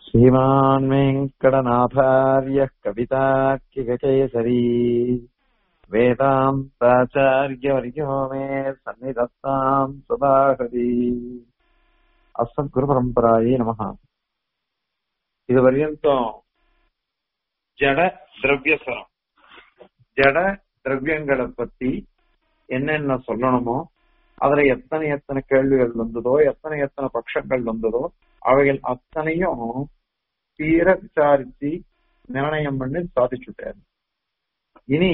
श्रीमान् वेङ्कटनाथार्यः कवितार्किककेसरी वेदान्ताचार्यवर्यो मे सन्निधत्ताम् सदाहरि அஸ்மத்குருபரம்பராயே நமஹ இது பர்யந்தம் ஜட திரவியசரம் ஜட திரவியங்களை பத்தி என்னென்ன சொல்லணுமோ அதுல எத்தனை எத்தனை கேள்விகள் வந்ததோ எத்தனை எத்தனை பட்சங்கள் வந்ததோ அவைகள் அத்தனையும் தீர விசாரிச்சு நிர்ணயம் பண்ணி சாதிச்சுட்டாரு இனி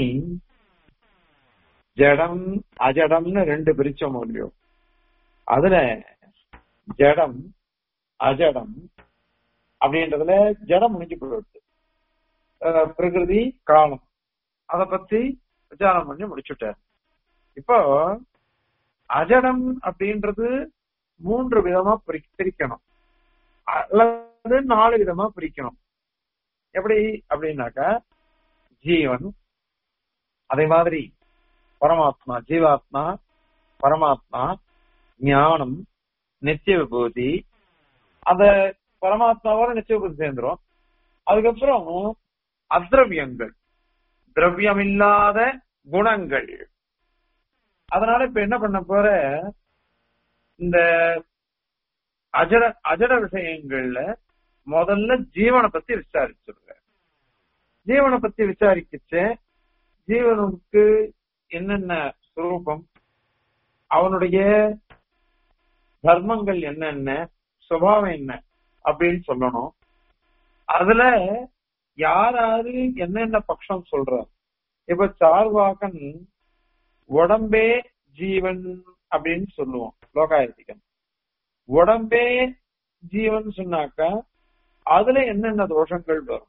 ஜடம் அஜடம்னு ரெண்டு பிரிச்சோம் இல்லையோ அதுல ஜடம் அஜடம் அப்படின்றதுல ஜடம் முடிஞ்சு போயிடுது அஹ் பிரகிருதி காலம் அத பத்தி விசாரம் பண்ணி முடிச்சுட்டார் இப்போ அஜடம் அப்படின்றது மூன்று விதமா பிரி- பிரிக்கணும் அல்லது நாலு விதமா பிரிக்கணும் எப்படி அப்படின்னாக்கா ஜீவன் அதே மாதிரி பரமாத்மா ஜீவாத்மா பரமாத்மா ஞானம் நித்திய விபூதி அந்த பரமாத்மாவோட நித்திய விபூதி சேர்ந்துரும் அதுக்கப்புறம் அத்ரவியங்கள் திரவியமில்லாத குணங்கள் அதனால இப்ப என்ன பண்ண போற இந்த அஜட அஜட விஷயங்கள்ல முதல்ல ஜீவனை பத்தி விசாரிச்சிருக்க ஜீவனை பத்தி விசாரிக்கிச்சு ஜீவனுக்கு என்னென்ன சுரூபம் அவனுடைய தர்மங்கள் என்னென்ன சுபாவம் என்ன அப்படின்னு சொல்லணும் அதுல யார் யாரு என்னென்ன பட்சம் சொல்றார் இப்ப சார்வாகன் உடம்பே ஜீவன் அப்படின்னு சொல்லுவோம் லோகாயத்திகன் உடம்பே ஜீவன் சொன்னாக்கா அதுல என்னென்ன தோஷங்கள் வரும்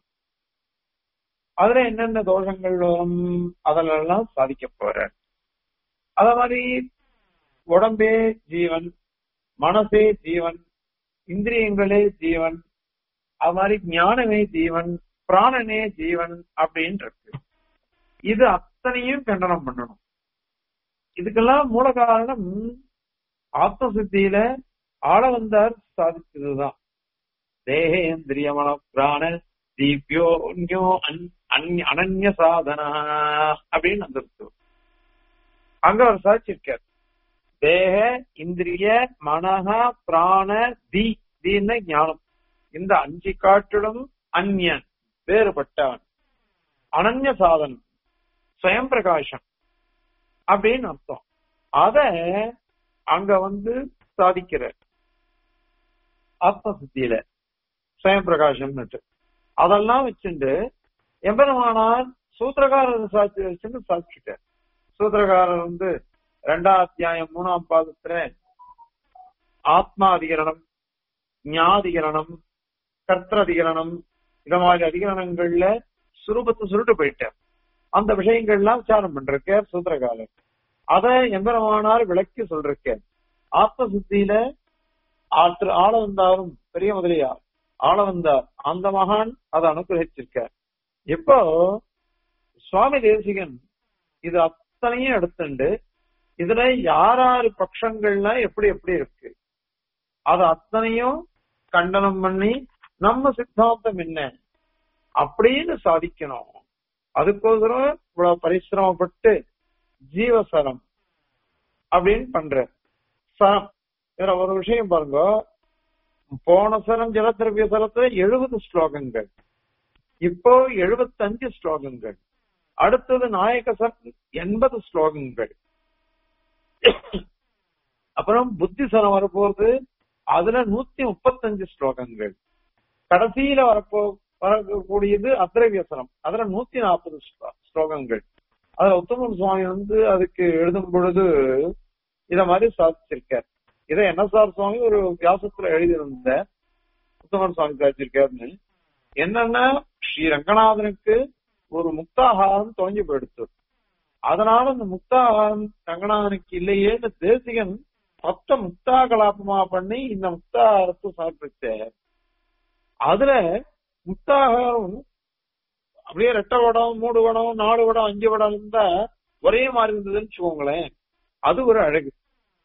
அதுல என்னென்ன தோஷங்கள் வரும் அதிலெல்லாம் சாதிக்க போற அத மாதிரி உடம்பே ஜீவன் மனசே ஜீவன் இந்திரியங்களே ஜீவன் அது மாதிரி ஞானமே ஜீவன் பிராணனே ஜீவன் அப்படின்னு இருக்கு இது அத்தனையும் கண்டனம் பண்ணணும் இதுக்கெல்லாம் மூல காரணம் ஆத்ம சித்தியில ஆள வந்தார் சாதிச்சதுதான் தேகேந்திரியமன பிராண தீப்யோ அந்யோ அன்- அந்ய- அனன்ய சாதனா அப்படின்னு வந்திருக்கு அங்க அவர் சாதிச்சிருக்கார் தேக இந்திரிய மனஹ பிராண தி தீன ஞானம் இந்த அஞ்சு காட்டிலும் அந்யன் வேறுபட்டவன் அனன்ய சாதனம் சுயம் பிரகாசம் அப்படின்னு அர்த்தம் அத அங்க வந்து சாதிக்கிறார் ஆத்ம சித்தியில சுயம் பிரகாசம்னுட்டு அதெல்லாம் வச்சுட்டு எம்பெருமானார் சூத்திரகாரர் சாட்சி வச்சுட்டு சாட்சிட்டார் சூத்திரகாரர் வந்து ரெண்டாம் அத்தியாயம் மூணாம் பாதத்துல ஆத்மா அதிகரணம் ஞாதிகரணம் கர்த்தர் அதிகரணம் இந்த மாதிரி அதிகரணங்கள்ல சுரூபத்தை சுருட்டு போயிட்டார் அந்த விஷயங்கள்லாம் விசாரம் பண்றார் சூத்திரகாரர் அத எம்பெருமானார் விளக்கி சொல்றார் ஆத்ம சித்தியில ஆற்று ஆள வந்தாரும் பெரிய முதலியார் ஆள வந்தார் அந்த மகான் அதை அனுகிரகிச்சிருக்கார் இப்போ சுவாமி தேசிகன் இது அத்தனையும் எடுத்துண்டு இதுல யார் யாரு பட்சங்கள்லாம் எப்படி எப்படி இருக்கு அது அத்தனையும் கண்டனம் பண்ணி நம்ம சித்தாந்தம் என்ன அப்படின்னு சாதிக்கணும் அதுக்கோசரம் இவ்வளவு பரிசிரமப்பட்டு ஜீவசரம் அப்படின்னு பண்ற சரம் இதுல ஒரு விஷயம் பாருங்க போன சரம் ஜலத்திரவிய சரத்துல எழுபது ஸ்லோகங்கள் இப்போ எழுபத்தஞ்சு ஸ்லோகங்கள் அடுத்தது நாயக சரம் எண்பது ஸ்லோகங்கள் அப்புறம் புத்தி சரம் வரப்போறது அதுல நூத்தி முப்பத்தஞ்சு ஸ்லோகங்கள் கடைசியில வரப்போ வரக்கூடியது அத்திரவியசனம் அதுல நூத்தி நாற்பது ஸ்லோகங்கள் அதுல உத்தமன் சுவாமி வந்து அதுக்கு எழுதும் பொழுது இத மாதிரி சாதிச்சிருக்கார் இதை என்ன சார் சுவாமி ஒரு வியாசத்துல எழுதியிருந்த உத்தமன் சுவாமி சாதிச்சிருக்காருன்னு என்னன்னா ஸ்ரீ ரங்கநாதனுக்கு ஒரு முக்தாகாரம் தொலைஞ்சு போயிடுச்சு அதனால அந்த முக்தாகாரம் ரங்கநாதனுக்கு இல்லையேன்னு தேசிகன் மொத்த முக்தா கலாபமா பண்ணி இந்த முக்தாகாரத்தை சமர்ப்பிச்சார் அதுல முக்தாகாரம் அப்படியே ரெட்டை வடம் மூணு வடம் நாலு வடம் அஞ்சு வடம் இருந்தா ஒரே மாதிரி இருந்ததுன்னு வச்சுக்கோங்களேன் அது ஒரு அழகு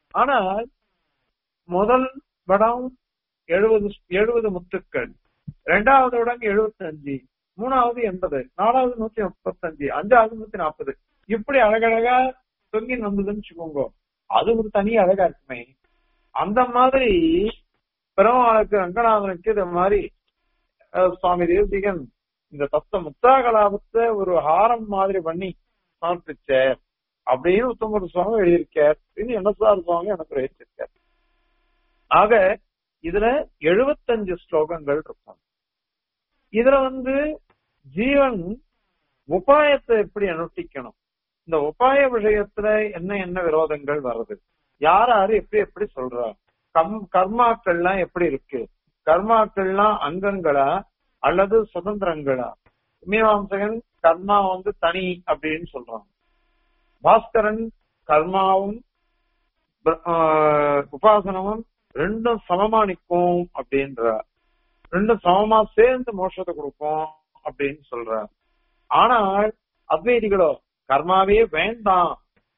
ஆனால் முதல் வடம் எழுபது எழுபது முத்துக்கள் ரெண்டாவது உடங்கு எழுபத்தஞ்சு மூணாவது எண்பது நாலாவது நூத்தி முப்பத்தஞ்சு அஞ்சாவது நூத்தி நாற்பது இப்படி அழகழகா தொங்கி வந்ததுன்னு வச்சுக்கோங்க அது ஒரு தனி அழகா இருக்குமே அந்த மாதிரி பெருமாளுக்கு ரங்கநாதனுக்கு இது மாதிரி அஹ், சுவாமி தேவதிகன் இந்த தத்த முத்தாகலாபத்தை ஒரு ஹாரம் மாதிரி பண்ணி சமர்ப்பிச்சார் அப்படின்னு உத்தமர் சுவாமி எழுதியிருக்கார் இது என்எஸ்ஆர் சுவாமி எனக்கு எழுதியிருக்கார் ஆக இதுல எழுபத்தஞ்சு ஸ்லோகங்கள் இருக்கும் இதுல வந்து ஜீவன் உபாயத்தை எப்படி அனுஷ்டிக்கணும் இந்த உபாய விஷயத்துல என்ன என்ன விரோதங்கள் வருது யார் யாரு எப்படி எப்படி சொல்றா கம் கர்மாக்கள்லாம் எப்படி இருக்கு கர்மாக்கள்லாம் அங்கங்களா அல்லது சுதந்திரங்களா மீமாம்சகன் கர்மா வந்து தனி அப்படின்னு சொல்றான் பாஸ்கரன் கர்மாவும் ப- ஆஹ் உபாசனமும் ரெண்டும் சமமா நிற்கும் அப்படின்ற ரெண்டும் சமமா சேர்ந்து மோட்சத்தை கொடுக்கும் அப்படின்னு சொல்றார் ஆனால் அத்வைதிகளோ கர்மாவே வேண்டாம்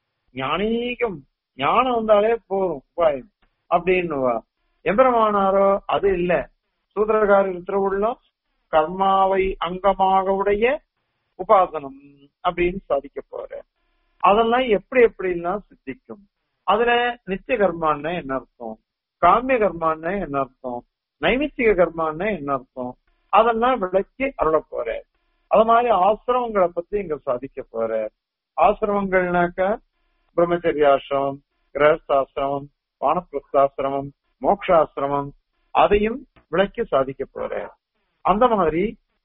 ஞானீகம் ஞானம் வந்தாலே போதும் உபாயம் அப்படின்னுவா எம்பெருமானாரோ அது இல்ல சூத்திரகாரர் திருவுள்ளம் கர்மாவை அங்கமாக உடைய உபாசனம் அப்படின்னு சாதிக்க போற அதெல்லாம் எப்படி எப்படிலாம் சித்திக்கும் அதுல நித்திய கர்மான்னா என்ன அர்த்தம் காமிய கர்மான்னா என்ன அர்த்தம் நைமித்திக கர்மான்னா என்ன அர்த்தம் அதெல்லாம் விளக்கி அருள போற அது மாதிரி ஆசிரமங்களை பத்தி இங்க சாதிக்க போற ஆசிரமங்கள்னாக்க பிரம்மச்சரியாசிரமம் கிரகஸ்தாசிரமம் வானப்பிரஸ்தாசிரமம் மோக்ஷாசிரமம் அதையும் விளக்கி சாதிக்க போற அந்த மாதிரி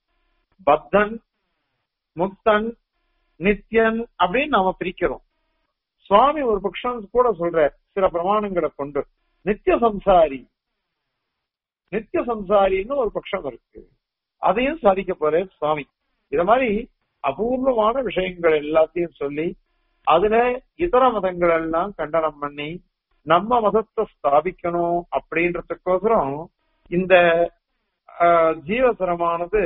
பத்தன் முக்தன் நித்யன் அப்படின்னு நாம பிரிக்கிறோம் சுவாமி ஒரு பட்சம் கூட சொல்ற சில பிரமாணங்களை கொண்டு நித்திய சம்சாரி நித்திய சம்சாரின்னு ஒரு பட்சம் இருக்கு அதையும் சாதிக்க போற சுவாமி இத மாதிரி அபூர்வமான விஷயங்கள் எல்லாத்தையும் சொல்லி அதுல இதர மதங்கள் எல்லாம் கண்டனம் பண்ணி நம்ம மதத்தை ஸ்தாபிக்கணும் அப்படின்றதுக்கோசரம் இந்த ஆஹ், ஜீவசரமானது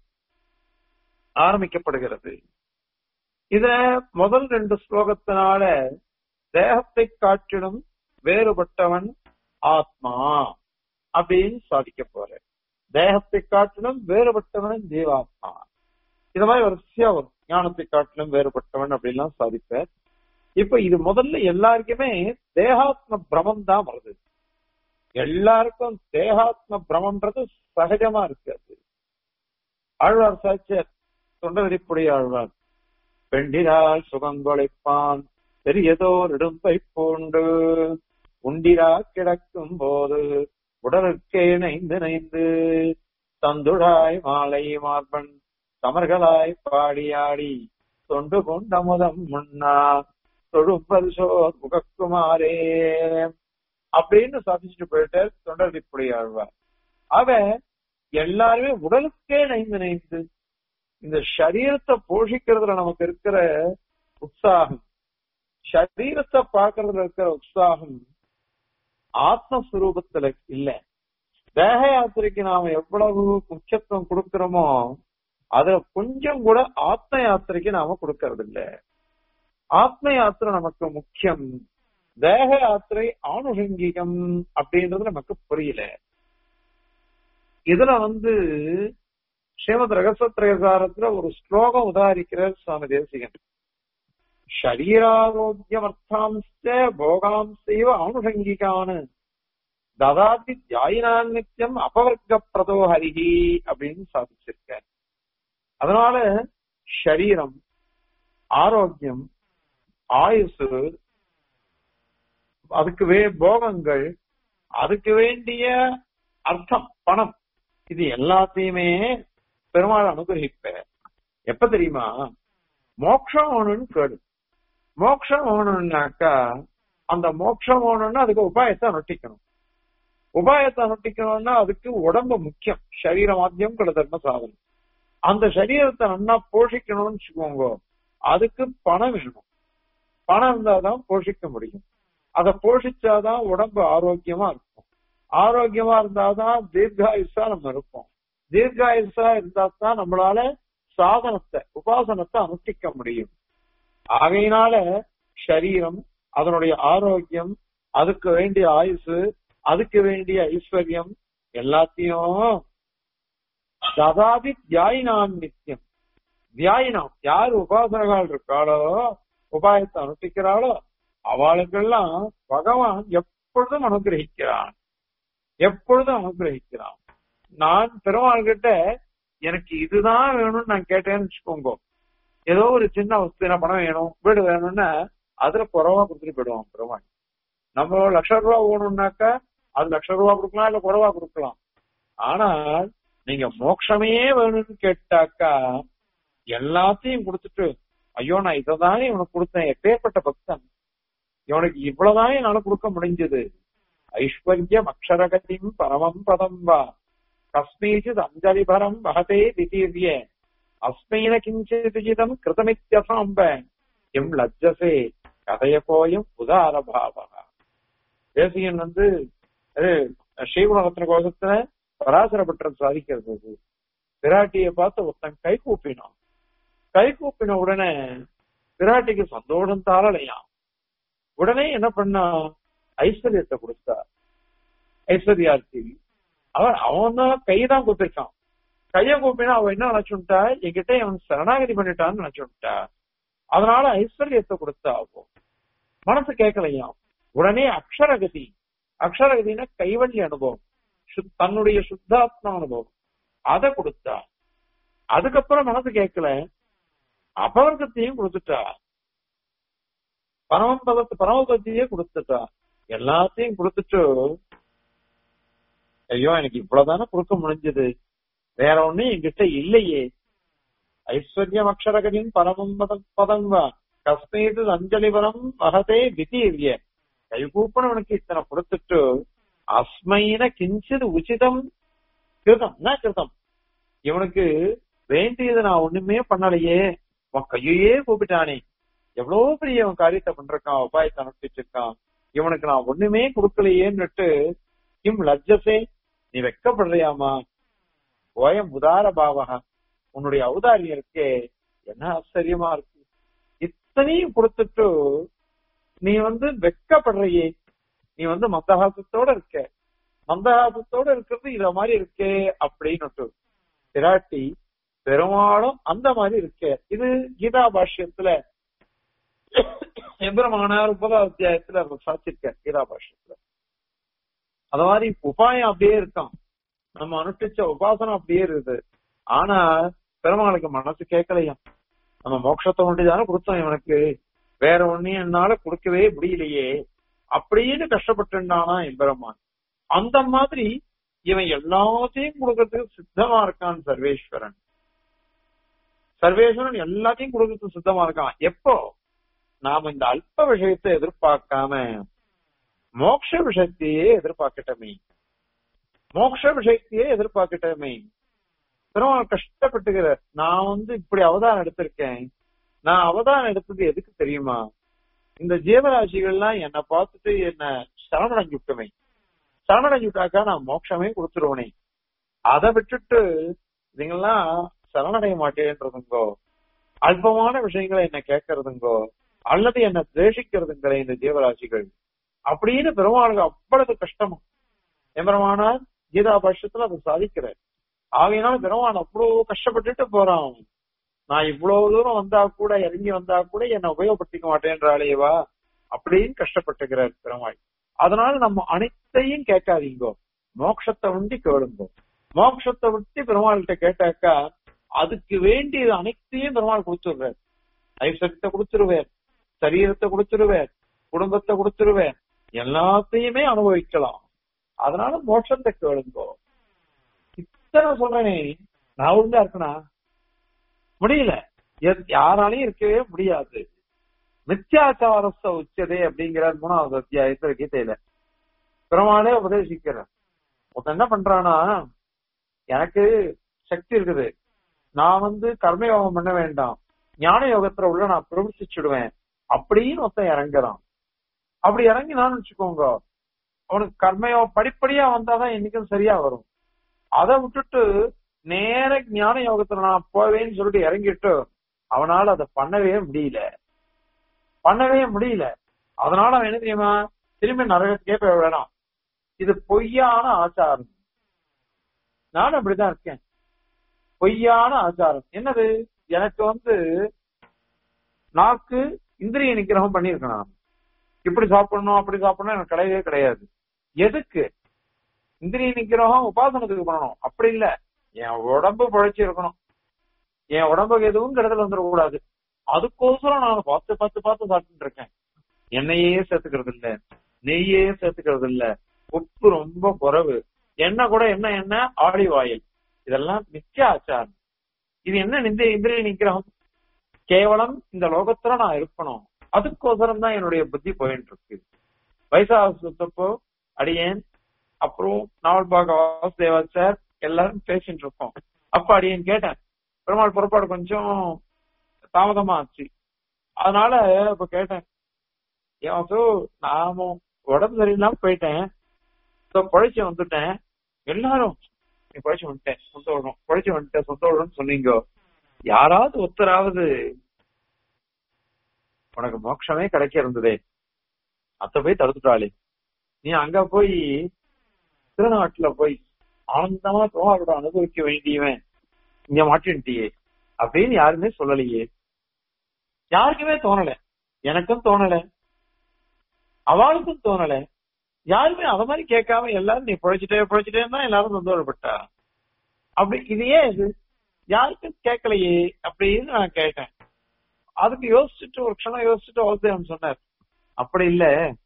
ஆரம்பிக்கப்படுகிறது இத முதல் ரெண்டு ஸ்லோகத்தினால தேகத்தை காட்டிலும் வேறுபட்டவன் ஆத்மா அப்படின்னு சாதிக்க போற தேகத்தை காட்டிலும் வேறுபட்டவன் ஜீவாத்மா இது மாதிரி வரிசையா வரும் ஞானத்தை காட்டிலும் வேறுபட்டவன் அப்படின்லாம் சாதிப்பார் இப்ப இது முதல்ல எல்லாருக்குமே தேகாத்ம பிரமம் தான் வருது எல்லாருக்கும் தேகாத்ம பிரமன்றது சகஜமா இருக்கு அது ஆழ்வார் சாட்சியர் தொண்டவரிப்புடைய ஆழ்வார் பெண்டிரால் சுகங்கொழைப்பான் பெரியதோர் இடும்பை பூண்டு உண்டிரா கிடக்கும் போது உடலுக்கே நைந்து நைந்து தந்துழாய் மாலை மார்பன் கமர்களாய் பாடியாடி தொண்டு கொண்டமுதம் முன்னா தொழுப்பல் சோர் முகக்குமாரே அப்படின்னு சாதிச்சுட்டு போயிட்டு தொண்டர்திப்புடைய ஆழ்வார் அவ எல்லாருமே உடலுக்கே நைந்து நைந்து இந்த சரீரத்தை போஷிக்கிறதுல நமக்கு இருக்கிற உற்சாகம் சரீரத்தை பார்க்கறதுல இருக்கிற உற்சாகம் ஆத்மஸ்வரூபத்துல இல்ல தேக யாத்திரைக்கு நாம எவ்வளவு முக்கியத்துவம் கொடுக்கிறோமோ அதுல கொஞ்சம் கூட ஆத்ம யாத்திரைக்கு நாம கொடுக்கறது இல்ல ஆத்ம யாத்திரை நமக்கு முக்கியம் தேக யாத்திரை ஆணுஷங்கிகம் அப்படின்றது நமக்கு புரியல இதுல வந்து ஸ்ரீமத் ரகசத்ரயசாரத்துல ஒரு ஸ்லோகம் உதாரிக்கிறார் சுவாமி தேசிகன் ஷரீராரோக்கியமர்த்தாம்ச போகாம்சைவ ஆணுஷங்கிகான ததாதி தியாயினான் நித்தியம் அபவர்க்க பிரதோ ஹரிஹி அப்படின்னு சாதிச்சிருக்க அதனால ஷரீரம் ஆரோக்கியம் ஆயுசு அதுக்கு வே போகங்கள் அதுக்கு வேண்டிய அர்த்தம் பணம் இது எல்லாத்தையுமே பெருமாள் அனுகிரகிப்ப எப்ப தெரியுமா மோட்சம் வேணும்னு கேடு மோட்சம் வேணும்னாக்கா அந்த மோட்சம் வேணும்னா அதுக்கு உபாயத்தை அனுஷ்டிக்கணும் உபாயத்தை அனுஷ்டிக்கணும்னா அதுக்கு உடம்பு முக்கியம் சரீர மாத்தியம் குல தர்ம சாதனம் அந்த சரீரத்தை நல்லா போஷிக்கணும்னு வச்சுக்கோங்க அதுக்கு பணம் வேணும் பணம் இருந்தாதான் போஷிக்க முடியும் அதை போஷிச்சாதான் உடம்பு ஆரோக்கியமா இருக்கும் ஆரோக்கியமா இருந்தாதான் தீர்காயுஷா நம்ம இருப்போம் தீர்காயுஷா இருந்தா தான் நம்மளால சாதனத்தை உபாசனத்தை அனுஷ்டிக்க முடியும் ஆகையினால சரீரம் அதனுடைய ஆரோக்கியம் அதுக்கு வேண்டிய ஆயுசு அதுக்கு வேண்டிய ஐஸ்வர்யம் எல்லாத்தையும் ததாபி தியாயினாம் நித்தியம் தியாயினாம் யார் உபாசனர்கள் இருக்காளோ உபாயத்தை அனுஷ்டிக்கிறாளோ அவளுக்கெல்லாம் பகவான் எப்பொழுதும் அனுகிரகிக்கிறான் எப்பொழுதும் அனுகிரகிக்கிறான் நான் பெருமாள் கிட்ட எனக்கு இதுதான் வேணும்னு நான் கேட்டேன்னு வச்சுக்கோங்க ஏதோ ஒரு சின்ன வஸ்து என்ன பணம் வேணும் வீடு வேணும்னா அதுல குறைவா கொடுத்துட்டு போயிடுவான் பெருமாள் நம்ம லட்ச ரூபா ஓணும்னாக்கா அது லட்ச ரூபா கொடுக்கலாம் இல்ல குறைவா கொடுக்கலாம் ஆனால் நீங்க மோட்சமே வேணும்னு கேட்டாக்கா எல்லாத்தையும் கொடுத்துட்டு ஐயோ நான் இதைதானே இவனுக்கு கொடுத்தேன் எப்பேற்பட்ட பக்தன் இவனுக்கு இவ்வளவுதான் என்னால கொடுக்க முடிஞ்சது ஐஸ்வர்யம் அக்ஷரகதிம் பரமம் பதம் வா கஸ்மீச்சித் அஞ்சலிபரம் வகதே திதீர்ய அஸ்மைன கிஞ்சிதம் கிருதமித்யசாம்ப எம் லஜ்ஜசே கதைய போயும் உதாரபாவா தேசியன் வந்து அது ஸ்ரீகுணரத்ன கோஷத்துல பராசர பட்டம் சாதிக்கிறது அது பிராட்டியை பார்த்து ஒருத்தன் கை கூப்பினான் கை கூப்பின உடனே பிராட்டிக்கு சந்தோஷம் தாரலையாம் உடனே என்ன பண்ணா ஐஸ்வர்யத்தை கொடுத்தா ஐஸ்வர்யார்த்தி அவன் அவன் தான் கைதான் கூப்பிருக்கான் கைய கூப்பினா அவன் என்ன நினைச்சுட்டா என்கிட்ட அவன் சரணாகதி பண்ணிட்டான்னு நினைச்சுட்டா அதனால ஐஸ்வர்யத்தை கொடுத்தா அவோ மனசு கேட்கலையாம் உடனே அக்ஷரகதி அக்ஷரகதினா கைவல்ய அனுபவம் சுத்- தன்னுடைய சுத்தாத்மா அனுபவம் அதை கொடுத்தா அதுக்கப்புறம் மனசு கேட்கல அபவர்க்கத்தையும் கொடுத்துட்டா பரமபதத்து பரமபதியே கொடுத்துட்டா எல்லாத்தையும் கொடுத்துட்டு ஐயோ எனக்கு இவ்வளவுதானே கொடுக்க முடிஞ்சது வேற ஒண்ணும் என்கிட்ட இல்லையே ஐஸ்வர்யம் அக்ஷரகனின் பரமம் பதம் பதம் வா கஸ்மீது அஞ்சலிபரம் மகதே விதீரிய கைகூப்பனவனுக்கு இத்தனை கொடுத்துட்டு அஸ்மைன கிஞ்சித் உச்சிதம் கிருதம் என்ன கிருதம் இவனுக்கு வேண்டியது நான் ஒண்ணுமே பண்ணலையே உன் கையையே கூப்பிட்டானே எவ்வளவு பெரிய அவன் காரியத்தை பண்றான் உபாயத்தை அனுப்பிச்சிருக்கான் இவனுக்கு நான் ஒண்ணுமே கொடுக்கலையேன்னுட்டு கிம் லஜ்ஜசே நீ வெக்கப்படுறியாமா ஓயம் உதார பாவகா உன்னுடைய ஔதாரியம் இருக்கே என்ன ஆச்சரியமா இருக்கு இத்தனையும் கொடுத்துட்டு நீ வந்து வெக்கப்படுறியே நீ வந்து மந்தகாசத்தோட இருக்க மந்தகாசத்தோட இருக்கிறது இத மாதிரி இருக்கே அப்படின்னு பிராட்டி பெரும்பாலும் அந்த மாதிரி இருக்கே இது கீதா பாஷ்யத்துல எம்பெருமானார் முப்பதாவது அத்தியாயத்துல அவர் சாட்சிருக்க கீதா பாஷ்யத்துல அது மாதிரி உபாயம் அப்படியே இருக்கான் நம்ம அனுஷ்டிச்ச உபாசனம் அப்படியே இருக்குது ஆனா பெருமாளுக்கு மனசு கேட்கலையாம் நம்ம மோட்சத்தை ஒண்டிதானே கொடுத்தோம் இவனுக்கு வேற ஒன்னையும் என்னால கொடுக்கவே முடியலையே அப்படின்னு கஷ்டப்பட்டுனானா எம்பெருமான் அந்த மாதிரி இவன் எல்லாத்தையும் கொடுக்கறதுக்கு சித்தமா இருக்கான் சர்வேஸ்வரன் சர்வேஸ்வரன் எல்லாத்தையும் கொடுக்கறதுக்கு சித்தமா இருக்கான் எப்போ நாம இந்த அல்ப விஷயத்தை எதிர்பார்க்காம மோட்ச விஷயத்தையே எதிர்பார்க்கட்டமே மோட்ச விஷயத்தையே எதிர்பார்க்கட்டமே பெருமாள் கஷ்டப்பட்டுகிறார் நான் வந்து இப்படி அவதாரம் எடுத்திருக்கேன் நான் அவதாரம் எடுத்தது எதுக்கு தெரியுமா இந்த ஜீவராசிகள்லாம் என்னை பார்த்துட்டு என்ன சரணடைஞ்சு விட்டுமே சரணடைஞ்சு விட்டாக்கா நான் மோட்சமே கொடுத்துருவனே அதை விட்டுட்டு இதுங்கெல்லாம் சரணடைய மாட்டேன்றதுங்கோ அல்பமான விஷயங்களை என்ன கேட்கறதுங்கோ அல்லது என்ன துவேஷிக்கிறதுங்கிற இந்த ஜீவராசிகள் அப்படின்னு பெருமாளுக்கு அவ்வளவு கஷ்டமும் எம்பெருமானார் கீதா பட்சத்துல அதை சாதிக்கிறார் ஆகையினால பெருமான் அவ்வளவு கஷ்டப்பட்டுட்டு போறான் நான் இவ்வளவு தூரம் வந்தா கூட இறங்கி வந்தா கூட என்ன உபயோகப்படுத்திக்க மாட்டேன்றாளேவா அப்படின்னு கஷ்டப்பட்டுக்கிறார் பெருமாள் அதனால நம்ம அனைத்தையும் கேட்காதீங்கோ மோட்சத்தை உண்டி கேளுங்கோ மோட்சத்தை விட்டு பெருமாள்கிட்ட கேட்டாக்கா அதுக்கு வேண்டியது அனைத்தையும் பெருமாள் கொடுத்துடுறார் ஐஸ்வர்யத்தை கொடுத்துருவார் சரீரத்தை கொடுத்துருவார் குடும்பத்தை கொடுத்துருவார் எல்லாத்தையுமே அனுபவிக்கலாம் அதனால மோட்சத்தை கேளுங்கோ இத்தனை சொல்றேனே நான் ஒழுங்கா இருக்கனா முடியல எத்- யாராலையும் இருக்கவே முடியாது மித்யாச்சாரஸ்த உச்சதே அப்படிங்கிறார் மூணாவது அத்தியாயத்துல கீதையில பெருமாளே உபதேசிக்கிறார் ஒருத்தன் என்ன பண்றானா எனக்கு சக்தி இருக்குது நான் வந்து கர்மயோகம் பண்ண வேண்டாம் ஞான யோகத்துல உள்ள நான் பிரவர்த்திச்சுடுவேன் அப்படின்னு ஒருத்தன் இறங்குறான் அப்படி இறங்கினான்னு வச்சுக்கோங்க அவனுக்கு கர்மயோகம் படிப்படியா வந்தாதான் என்னைக்கும் சரியா வரும் அதை விட்டுட்டு நேர ஞான யோகத்துல நான் போவேன்னு சொல்லிட்டு இறங்கிட்டு அவனால அதை பண்ணவே முடியல பண்ணவே முடியல அதனால அவன் என்ன தெரியுமா திரும்பி நரகத்துக்கே போய் வேணாம் இது பொய்யான ஆச்சாரம் நானும் அப்படிதான் இருக்கேன் பொய்யான ஆச்சாரம் என்னது எனக்கு வந்து நாக்கு இந்திரிய நிக்கிரகம் பண்ணியிருக்கேன் நான் இப்படி சாப்பிடணும் அப்படி சாப்பிடணும் எனக்கு கிடையவே கிடையாது எதுக்கு இந்திரிய நிக்கிரகம் உபாசனத்துக்கு பண்ணணும் அப்படி இல்ல என் உடம்பு பழைச்சு இருக்கணும் என் உடம்புக்கு எதுவும் கெடுதல் வந்துடக்கூடாது அதுக்கோசரம் நான் பார்த்து பார்த்து பார்த்து சாப்பிட்டு இருக்கேன் எண்ணெயே சேர்த்துக்கிறது இல்ல நெய்யே சேர்த்துக்கிறது இல்ல உப்பு ரொம்ப குறைவு எண்ணெய் கூட என்ன எண்ணெய் ஆலிவ் ஆயில் இதெல்லாம் நித்திய ஆச்சாரம் இது என்ன நிந்திய இந்திரிய நிக்கிரகம் கேவலம் இந்த லோகத்துல நான் இருக்கணும் அதுக்கோசரம் தான் என்னுடைய புத்தி போயிட்டு இருக்கு வயசாசத்தப்போ அடியேன் அப்புறம் நாவல்பாக வாசுதேவாச்சார் எல்லாரும் பேசிட்டு இருக்கோம் அப்ப அடியேன் கேட்டேன் பெருமாள் புறப்பாடு கொஞ்சம் தாமதமா ஆச்சு அதனால இப்ப கேட்டேன் ஏன் நாமும் உடம்பு சரியில்லாம போயிட்டேன் பழைச்சு வந்துட்டேன் எல்லாரும் நீ பழைச்சு வந்துட்டேன் சொந்த விடும் பழைச்சு வந்துட்டேன் சொந்த விடும்னு சொன்னீங்க யாராவது ஒருத்தராவது உனக்கு மோட்சமே கிடைக்க இருந்ததே அத்த போய் தடுத்துட்டாளே நீ அங்க போய் திருநாட்டுல போய் ஆனந்தமா தோழோட அனுபவிக்க வேண்டியவன் இங்க மாட்டின்ட்டியே அப்படின்னு யாருமே சொல்லலையே யாருக்குமே தோணல எனக்கும் தோணல அவளுக்கும் தோணல யாருமே அத மாதிரி கேட்காம எல்லாரும் நீ பிழைச்சிட்டே பிழைச்சிட்டேன்னு தான் எல்லாரும் சந்தோஷப்பட்டா அப்படி இது ஏன் இது யாருக்கும் கேட்கலையே அப்படின்னு நான் கேட்டேன் அதுக்கு யோசிச்சுட்டு ஒரு க்ஷணம் யோசிச்சுட்டு வாசுதேவன் சொன்னார் அப்படி இல்ல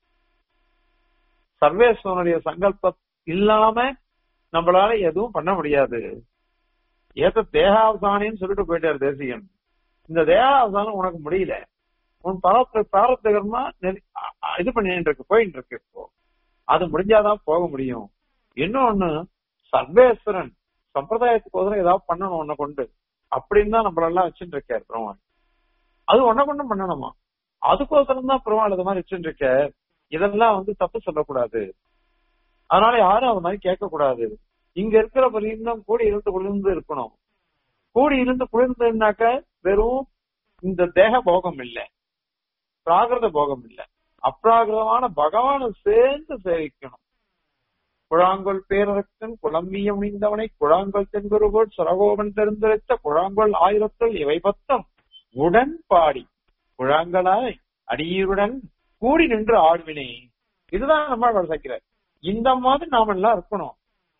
சர்வேஸ்வரனுடைய சங்கல்பம் இல்லாம நம்மளால எதுவும் பண்ண முடியாது ஏத்த தேகாவசானின்னு சொல்லிட்டு போயிட்டாரு தேசிகன் இந்த தேகாவசானம் உனக்கு முடியல உன் பரத்த பிராரத்தகரமா இது பண்ணிட்டு இருக்கு போயிட்டு இருக்கு இப்போ அது முடிஞ்சாதான் போக முடியும் இன்னொன்னு சர்வேஸ்வரன் சம்பிரதாயத்துக்கு ஏதாவது பண்ணணும் உன்னை கொண்டு அப்படின்னு தான் நம்மளெல்லாம் வச்சுட்டு இருக்காரு பெருமாள் அது ஒன்ன கொண்டும் பண்ணணுமா அதுக்கோசரம் தான் பெருமாள் இது மாதிரி வச்சுட்டு இருக்க இதெல்லாம் வந்து தப்பு சொல்லக்கூடாது அதனால யாரும் அது மாதிரி கேட்க கூடாது இங்க இருக்கிற பரிந்தம் கூடி இருந்து குளிர்ந்து இருக்கணும் கூடி இருந்து குளிர்ந்துனாக்க வெறும் இந்த தேக போகம் இல்லை பிராகிருத போகம் இல்லை அப்ராகிருதமான பகவானை சேர்ந்து சேவிக்கணும் குழாங்கொல் பேரரக்கன் குழம்பிய முடிந்தவனை குழாங்கொல் தென்குருகோள் சுரகோபன் தெரிந்துரைத்த குழாங்கொல் ஆயிரத்தில் இவை பத்தம் உடன் பாடி குழாங்களாய் அடியுடன் கூடி நின்று ஆழ்வினே இதுதான் நம்ம வளர்க்கிறார் இந்த மாதிரி நாம எல்லாம் இருக்கணும்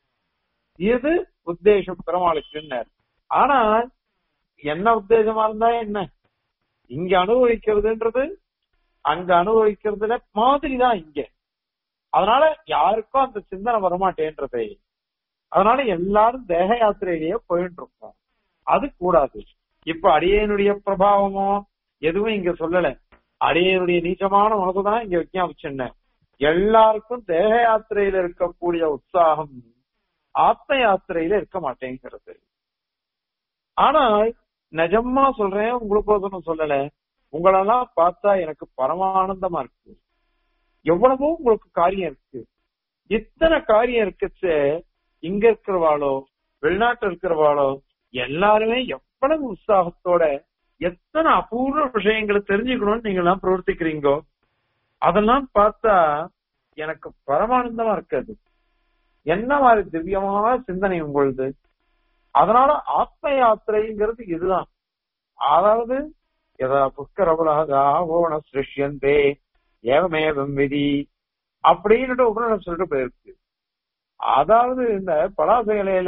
இது உத்தேசம் பெருமாளுக்குன்னர் ஆனால் என்ன உத்தேசமா இருந்தா என்ன இங்க அனுபவிக்கிறதுன்றது அங்க அனுபவிக்கிறதுல மாதிரி தான் இங்க அதனால யாருக்கும் அந்த சிந்தனை வரமாட்டேன்றதை அதனால எல்லாரும் தேக யாத்திரையிலேயே போயிட்டு இருக்கோம் அது கூடாது இப்ப அடியனுடைய பிரபாவமோ எதுவும் இங்க சொல்லல அடியனுடைய நீச்சமான மனசுதான் இங்க விஞ்ஞாபிச்சேன் எல்லாருக்கும் தேக யாத்திரையில இருக்கக்கூடிய உற்சாகம் ஆத்ம யாத்திரையில இருக்க மாட்டேங்கிறது ஆனால் நிஜமா சொல்றேன் உங்களுக்கு சொல்லல உங்களெல்லாம் பார்த்தா எனக்கு பரமானந்தமா இருக்கு எவ்வளவோ உங்களுக்கு காரியம் இருக்கு இத்தனை காரியம் இருக்குச்சு இங்க இருக்கிறவாளோ வெளிநாட்டுல இருக்கிறவாளோ எல்லாருமே எவ்வளவு உற்சாகத்தோட எத்தனை அபூர்வ விஷயங்களை தெரிஞ்சுக்கணும்னு நீங்க எல்லாம் பிரவர்த்திக்கிறீங்கோ அதெல்லாம் பார்த்தா எனக்கு பரமானந்தமா இருக்காது என்ன மாதிரி திவ்யமான சிந்தனை உங்களுது அதனால ஆத்ம யாத்திரைங்கிறது இதுதான் அதாவது எதா புஷ்கரபுலகா ஓவன சிருஷ்யந்தே ஏவமேவம் விதி அப்படின்னு உபநிடம் சொல்லிட்டு போயிருக்கு அதாவது இந்த பலாச இலையில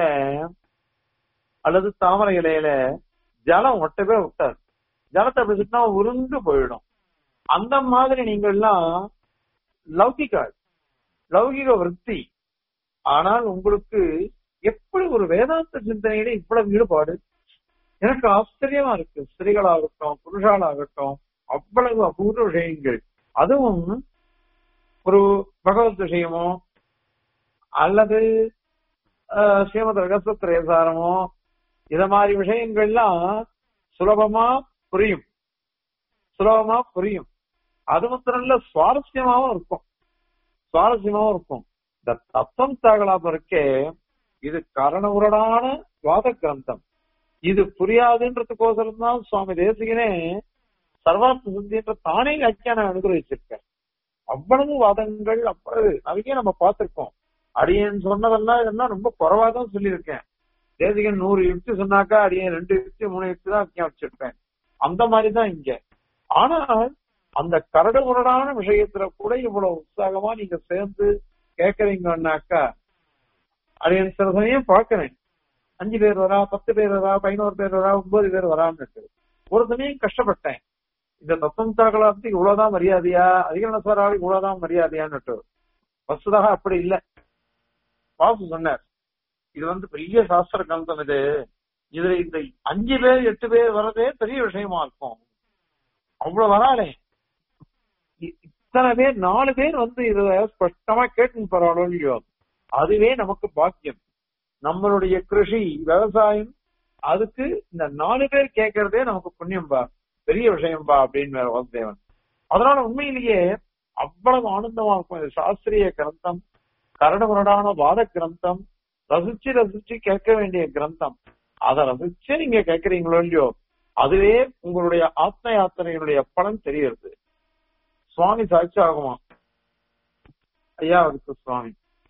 அல்லது தாமரை இலையில ஜலம் ஒட்டவே விட்டாது ஜலத்தை பிடிச்சிட்டா உருந்து போயிடும் அந்த மாதிரி நீங்க எல்லாம் லௌகிக லௌகிக விற்பி ஆனால் உங்களுக்கு எப்படி ஒரு வேதாந்த சிந்தனையில இவ்வளவு ஈடுபாடு எனக்கு ஆச்சரியமா இருக்கு ஸ்திரீகளாகட்டும் புருஷாலாகட்டும் அவ்வளவு அபூர்வ விஷயங்கள் அதுவும் ஒரு பகவத் விஷயமோ அல்லது ஸ்ரீமத் ரகசத்திரேசாரமோ இத மாதிரி விஷயங்கள்லாம் சுலபமா புரியும் சுலபமா புரியும் அது மாத்திரம் இல்ல சுவாரஸ்யமாவும் இருக்கும் சுவாரஸ்யமாவும் இருக்கும் இந்த தத்துவம் தாகலாபம் இருக்கே இது கரணவுரடான வாத கிரந்தம் இது புரியாதுன்றதுக்கோசரம் தான் சுவாமி தேசிகனே சர்வார்த்த சிந்தின்ற தானே வியாக்கியானம் அனுகிரகிச்சிருக்க அவ்வளவு வாதங்கள் அவ்வளவு நிறைய நம்ம பார்த்திருக்கோம் அடியேன் சொன்னதெல்லாம் இதெல்லாம் ரொம்ப குறைவா தான் சொல்லியிருக்கேன் தேசிகன் நூறு யுக்தி சொன்னாக்கா அடியே ரெண்டு யுக்தி மூணு யுக்தி தான் வச்சிருப்பேன் அந்த மாதிரிதான் இங்க ஆனால் அந்த கரடு முரடான விஷயத்துல கூட இவ்வளவு உற்சாகமா நீங்க சேர்ந்து கேக்குறீங்கன்னாக்கா அடியன் சில சமயம் பாக்குறேன் அஞ்சு பேர் வரா பத்து பேர் வரா பதினோரு பேர் வரா ஒன்பது பேர் வரான்னு ஒரு சமயம் கஷ்டப்பட்டேன் இந்த தத்துவம் தாக்கலாத்துக்கு இவ்வளவுதான் மரியாதையா அதிகரணஸ்வராவுக்கு இவ்வளவுதான் மரியாதையான்னு வசுதாக அப்படி இல்ல வாசு சொன்னார் இது வந்து பெரிய சாஸ்திர கிரந்தம் இது இதுல இந்த அஞ்சு பேர் எட்டு பேர் வர்றதே பெரிய விஷயமா இருக்கும் அவ்வளவு வராளே இத்தனை பேர் நாலு பேர் வந்து இத ஸ்பஷ்டமா கேட்டுன்னு போறாளோ இல்லையோ அதுவே நமக்கு பாக்கியம் நம்மளுடைய கிருஷி விவசாயம் அதுக்கு இந்த நாலு பேர் கேட்கறதே நமக்கு புண்ணியம்பா பெரிய விஷயம்பா அப்படின்னு வேற வாசுதேவன் அதனால உண்மையிலேயே அவ்வளவு ஆனந்தமா இருக்கும் இது சாஸ்திரிய கிரந்தம் கரடுமுரடான வாத கிரந்தம் ரசிச்சு ரசிச்சு கேட்க வேண்டிய கிரந்தம் அதை ரசிச்சு நீங்க கேட்கறீங்களோ இல்லையோ அதுவே உங்களுடைய ஆத்ம யாத்திரையினுடைய பலன் தெரியுது சுவாமி சாட்சி ஆகுமா ஐயா அவருக்கு சுவாமி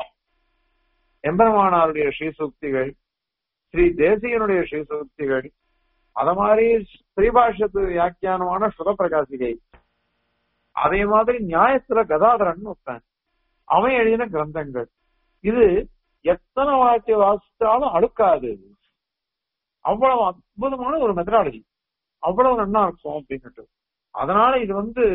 எம்பெருமானாருடைய ஸ்ரீசூக்திகள் ஸ்ரீ தேசிகனுடைய ஸ்ரீசூக்திகள் அத மாதிரி ஸ்ரீபாஷத்து வியாக்கியானமான சுதப்பிரகாசிகை அதே மாதிரி நியாயத்துல கதாதரன் ஒருத்தன் அவன் எழுதின கிரந்தங்கள் இது எத்தனை வாட்டி வாசித்தாலும் அழுக்காது அவ்வளவு அற்புதமான ஒரு மெத்தடாலஜி அவ்வளவு நல்லா இருக்கும் அப்படின்னுட்டு அதனால இது வந்து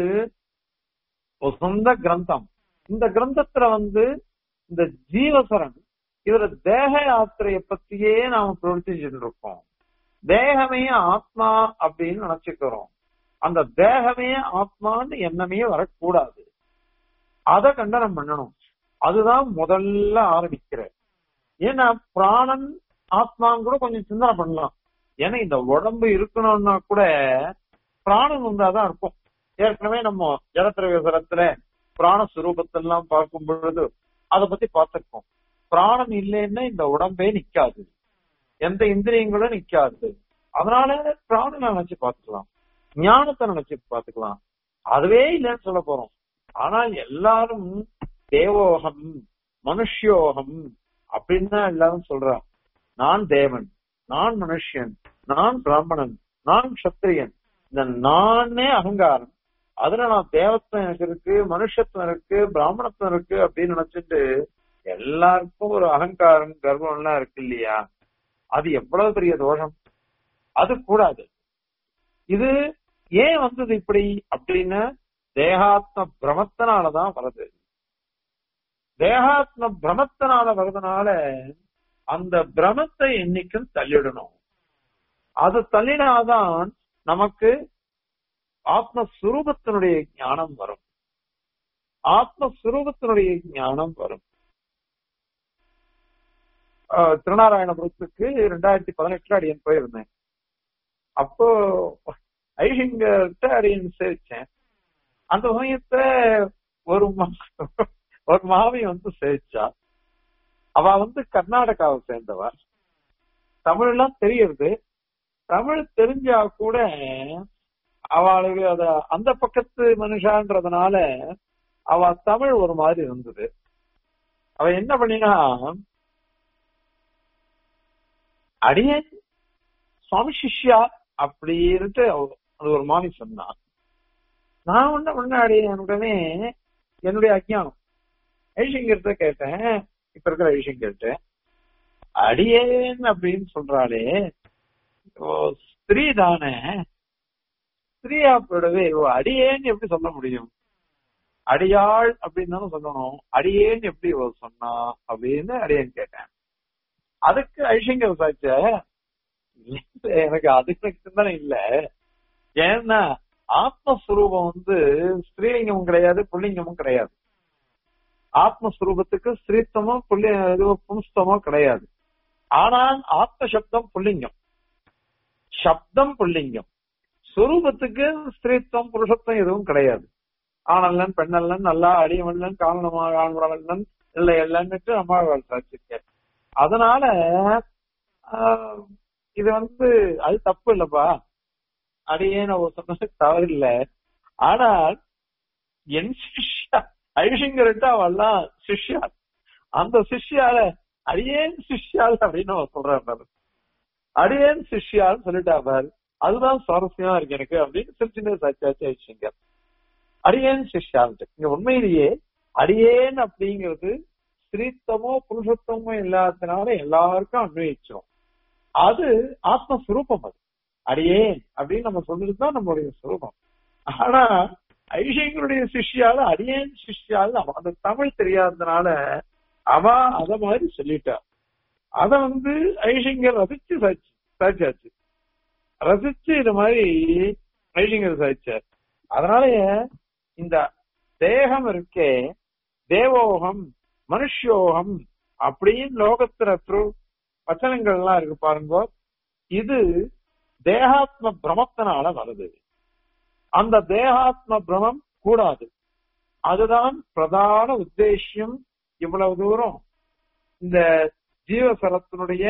ஒரு சொந்த கிரந்தம் இந்த கிரந்தத்துல வந்து இந்த ஜீவசரன் இதுல தேக யாத்திரையை பத்தியே நாம பிரவர்த்திச்சுட்டு இருக்கோம் தேகமே ஆத்மா அப்படின்னு நினைச்சுக்கிறோம் அந்த தேகமே ஆத்மான்னு எண்ணமே வரக்கூடாது அதை கண்டனம் பண்ணணும் அதுதான் முதல்ல ஆரம்பிக்கிற ஏன்னா பிராணன் ஆத்மான்னு கூட கொஞ்சம் சிந்தனை பண்ணலாம் ஏன்னா இந்த உடம்பு இருக்கணும்னா கூட பிராணன் வந்தாதான் இருக்கும் ஏற்கனவே நம்ம ஜலத்திரவிசரத்துல பிராணஸ்வரூபத்தெல்லாம் பார்க்கும் பொழுது அதை பத்தி பார்த்திருக்கோம் பிராணன் இல்லைன்னா இந்த உடம்பே நிக்காது எந்த இந்திரியங்களும் நிக்காது அதனால பிராணனை நினைச்சு பார்த்துக்கலாம் ஞானத்தை நினைச்சு பார்த்துக்கலாம் அதுவே இல்லைன்னு சொல்ல போறோம் ஆனா எல்லாரும் தேவோகம் மனுஷ்யோகம் அப்படின்னு தான் எல்லாரும் சொல்றான் நான் தேவன் நான் மனுஷன் நான் பிராமணன் நான் சத்திரியன் இந்த நானே அகங்காரம் அதுல நான் தேவத்துவம் எனக்கு இருக்கு மனுஷத்துவம் இருக்கு பிராமணத்துவம் இருக்கு அப்படின்னு நினைச்சிட்டு எல்லாருக்கும் ஒரு அகங்காரம் கர்வம் எல்லாம் இருக்கு இல்லையா அது எவ்வளவு பெரிய தோஷம் அது கூடாது இது ஏன் வந்தது இப்படி அப்படின்னு தேகாத்ம பிரமத்தினாலதான் வருது தேகாத்ம பிரமத்தினால வர்றதுனால அந்த பிரமத்தை என்னைக்கும் தள்ளிடணும் அது தள்ளினாதான் நமக்கு ஆத்மஸ்வரூபத்தினுடைய ஞானம் வரும் ஆத்மஸ்வரூபத்தினுடைய ஞானம் வரும் திருநாராயணபுரத்துக்கு ரெண்டாயிரத்தி பதினெட்டுல அடியன் போயிருந்தேன் அப்போ ஐஷிங்கர்கிட்ட அடியன் சேவிச்சேன் அந்த சமயத்துல ஒரு ஒரு மாவி வந்து சேவிச்சா அவ வந்து கர்நாடகாவை சேர்ந்தவ தமிழ் எல்லாம் தெரியுது தமிழ் தெரிஞ்சா கூட அவளுக்கு அத அந்த பக்கத்து மனுஷான்றதுனால அவ தமிழ் ஒரு மாதிரி இருந்தது அவ என்ன பண்ணினா அடியே சுவாமி சிஷ்யா அப்படின்ட்டு அது ஒரு மாமி சொன்னான் நான் ஒண்ணு முன்னாடி உடனே என்னுடைய அஜ்ஞானம் ஐஷங்கர்த்த கேட்டேன் இப்ப இருக்கிற ஐஷங்கர்ட்ட அடியேன் அப்படின்னு சொல்றாளே ஸ்திரீ தானே ஸ்திரீயா போயிடவே ஓ அடியேன்னு எப்படி சொல்ல முடியும் அடியாள் அப்படின்னு தானே சொல்லணும் அடியேன்னு எப்படி சொன்னா அப்படின்னு அடியேன்னு கேட்டேன் அதுக்கு ஐஷங்க விசாரிச்ச எனக்கு அதுக்கு சிந்தனை இல்ல ஏன்னா ஆத்மஸ்வரூபம் வந்து ஸ்திரீலிங்கமும் கிடையாது புள்ளிங்கமும் கிடையாது ஆத்மஸ்வரூபத்துக்கு ஸ்திரீத்தமோ புள்ளி பும்ஸ்தமோ கிடையாது ஆனால் ஆத்ம சப்தம் புள்ளிங்கம் சப்தம் புள்ளிங்கம் சுரூபத்துக்கு ஸ்திரீத்துவம் புருஷத்துவம் எதுவும் கிடையாது ஆனல்லன் பெண்ணல்லன் நல்லா அடியவல்லன் காரணமாக ஆண்குடவல்லன் இல்லை இல்லன்னுட்டு அம்மாவாள் சாட்சிருக்கேன் அதனால இது வந்து அது தப்பு இல்லப்பா அடியேன்னு அவர் சொன்னது தவறு இல்ல ஆனால் என் சிஷ்யா ஐஷங்கர்ட்ட அவெல்லாம் சிஷ்யா அந்த சிஷ்யால அடியேன் சிஷ்யால் அப்படின்னு அவர் சொல்றாரு அடியேன் சிஷ்யான்னு சொல்லிட்டா பாரு அதுதான் சுவாரஸ்யமா இருக்கு எனக்கு அப்படின்னு சிரிச்சுன்னு சாச்சாச்சு ஆயிடுச்சுங்க அடியேன் சிஷ்யான்ட்டு இங்க உண்மையிலேயே அடியேன் அப்படிங்கிறது ஸ்திரீத்தமோ புருஷத்துவமோ இல்லாததுனால எல்லாருக்கும் அன்வயிச்சிரும் அது ஆத்மஸ்வரூபம் அது அடியேன் அப்படின்னு நம்ம சொல்லிட்டு தான் நம்மளுடைய சுரூபம் ஆனா ஐஷங்களுடைய சிஷ்யால அடியேன் சிஷ்யால அவ அந்த தமிழ் தெரியாததுனால அவ அத மாதிரி சொல்லிட்டா அத வந்து ஐஷங்கர் ரசிச்சு சாச்சு சாச்சாச்சு ரசிச்சு இது மாதிரி ஐஷங்கர் சாச்சார் அதனால இந்த தேகம் இருக்கே தேவோகம் மனுஷோகம் அப்படின்னு லோகத்துல த்ரு வச்சனங்கள்லாம் இருக்கு பாருங்க இது தேகாத்ம பிரமத்தினால வருது அந்த தேகாத்ம பிரமம் கூடாது அதுதான் பிரதான உத்தேசியம் இவ்வளவு தூரம் இந்த ஜீவசரத்தினுடைய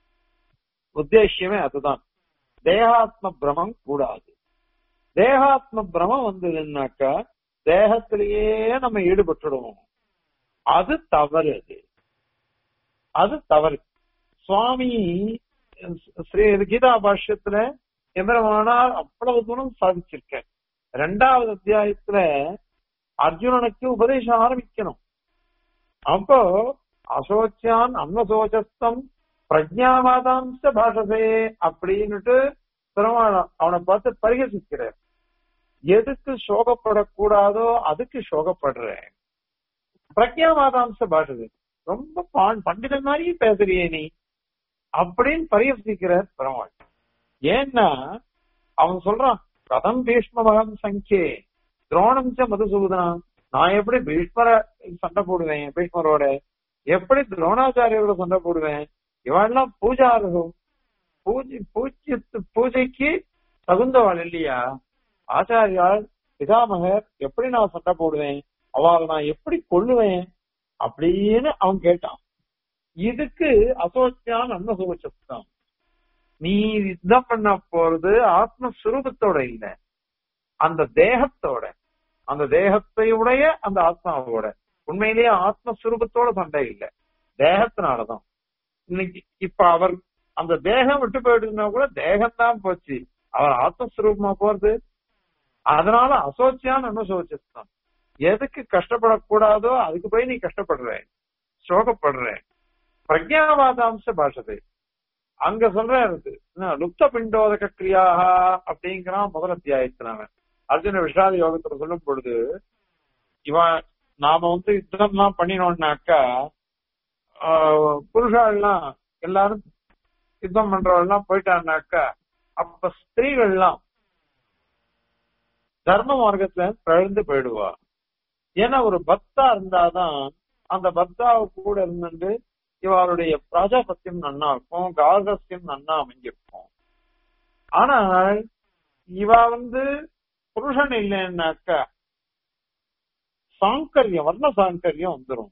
உத்தேசியமே அதுதான் தேகாத்ம பிரமம் கூடாது தேகாத்ம பிரமம் வந்ததுன்னாக்கா தேகத்திலேயே நம்ம ஈடுபட்டுடுவோம் அது தவறு அது அது தவறு சுவாமி ஸ்ரீ கீதா பாஷ்யத்துல எம்பெருமானார் அவ்வளவு தூரம் சாதிச்சிருக்க ரெண்டாவது அத்தியாயத்துல அர்ஜுனனுக்கு உபதேசம் ஆரம்பிக்கணும் அப்போ அசோச்சியான் அன்னசோச்சஸ்தம் பிரஜாவாதாம்ச பாஷசே அப்படின்னுட்டு பெருமாள் அவனை பார்த்து பரிகசிக்கிறார் எதுக்கு சோகப்படக்கூடாதோ அதுக்கு சோகப்படுறேன் பிரஜாவாதாம்ச பாஷசே ரொம்ப பான் பண்டிதன் மாதிரி பேசுறியே நீ அப்படின்னு பரிகசிக்கிறார் பெருமாள் ஏன்னா அவன் சொல்றான் கதம் பீஷ்மகம் சங்கே துரோணம் ச மதுசூதனா நான் எப்படி பீஷ்மர சண்டை போடுவேன் பீஷ்மரோட எப்படி துரோணாச்சாரியோட சண்டை போடுவேன் இவெல்லாம் பூஜாருகும் பூஜை பூஜ்ய பூஜைக்கு தகுந்தவள் இல்லையா ஆச்சாரியால் பிதாமகர் எப்படி நான் சண்டை போடுவேன் அவளை நான் எப்படி கொள்ளுவேன் அப்படின்னு அவன் கேட்டான் இதுக்கு அசோச்சியான் அன்னசோச்சத்தான் நீ யுத்தம் பண்ண போறது ஆத்மஸ்வரூபத்தோட இல்ல அந்த தேகத்தோட அந்த தேகத்தை உடைய அந்த ஆத்மாவோட உண்மையிலேயே ஆத்மஸ்வரூபத்தோட சண்டை இல்ல தேகத்தினாலதான் இன்னைக்கு இப்ப அவர் அந்த தேகம் விட்டு போயிட்டுனா கூட தேகம் தான் போச்சு அவர் ஆத்மஸ்வரூபமா போறது அதனால அசோச்சியான் அனுசோச்சித்தான் எதுக்கு கஷ்டப்படக்கூடாதோ அதுக்கு போய் நீ கஷ்டப்படுற சோகப்படுற பிரஜாவாதாம்ச பாஷதை அங்க சொல்றது லுப்த பிண்டோதக கிரியாக அப்படிங்கிறான் முதல் அத்தியாயத்துல அவன் அர்ஜுன விஷாத யோகத்துல சொல்லும் பொழுது இவன் நாம வந்து யுத்தம் எல்லாம் பண்ணினோம்னாக்கா புருஷாலாம் எல்லாரும் யுத்தம் பண்றவெல்லாம் போயிட்டான்னாக்கா அப்ப ஸ்திரீகள்லாம் தர்ம மார்க்கத்துல பிழந்து போயிடுவா ஏன்னா ஒரு பக்தா இருந்தாதான் அந்த பக்தாவு கூட இருந்துட்டு இவருடைய பிராஜாபத்தியம் நன்னா இருக்கும் கார்கஸ்யம் நன்னா அமைஞ்சிருக்கும் ஆனால் இவ வந்து புருஷன் இல்லைன்னாக்கா சாங்கரியம் வர்ண சாங்கரியம் வந்துடும்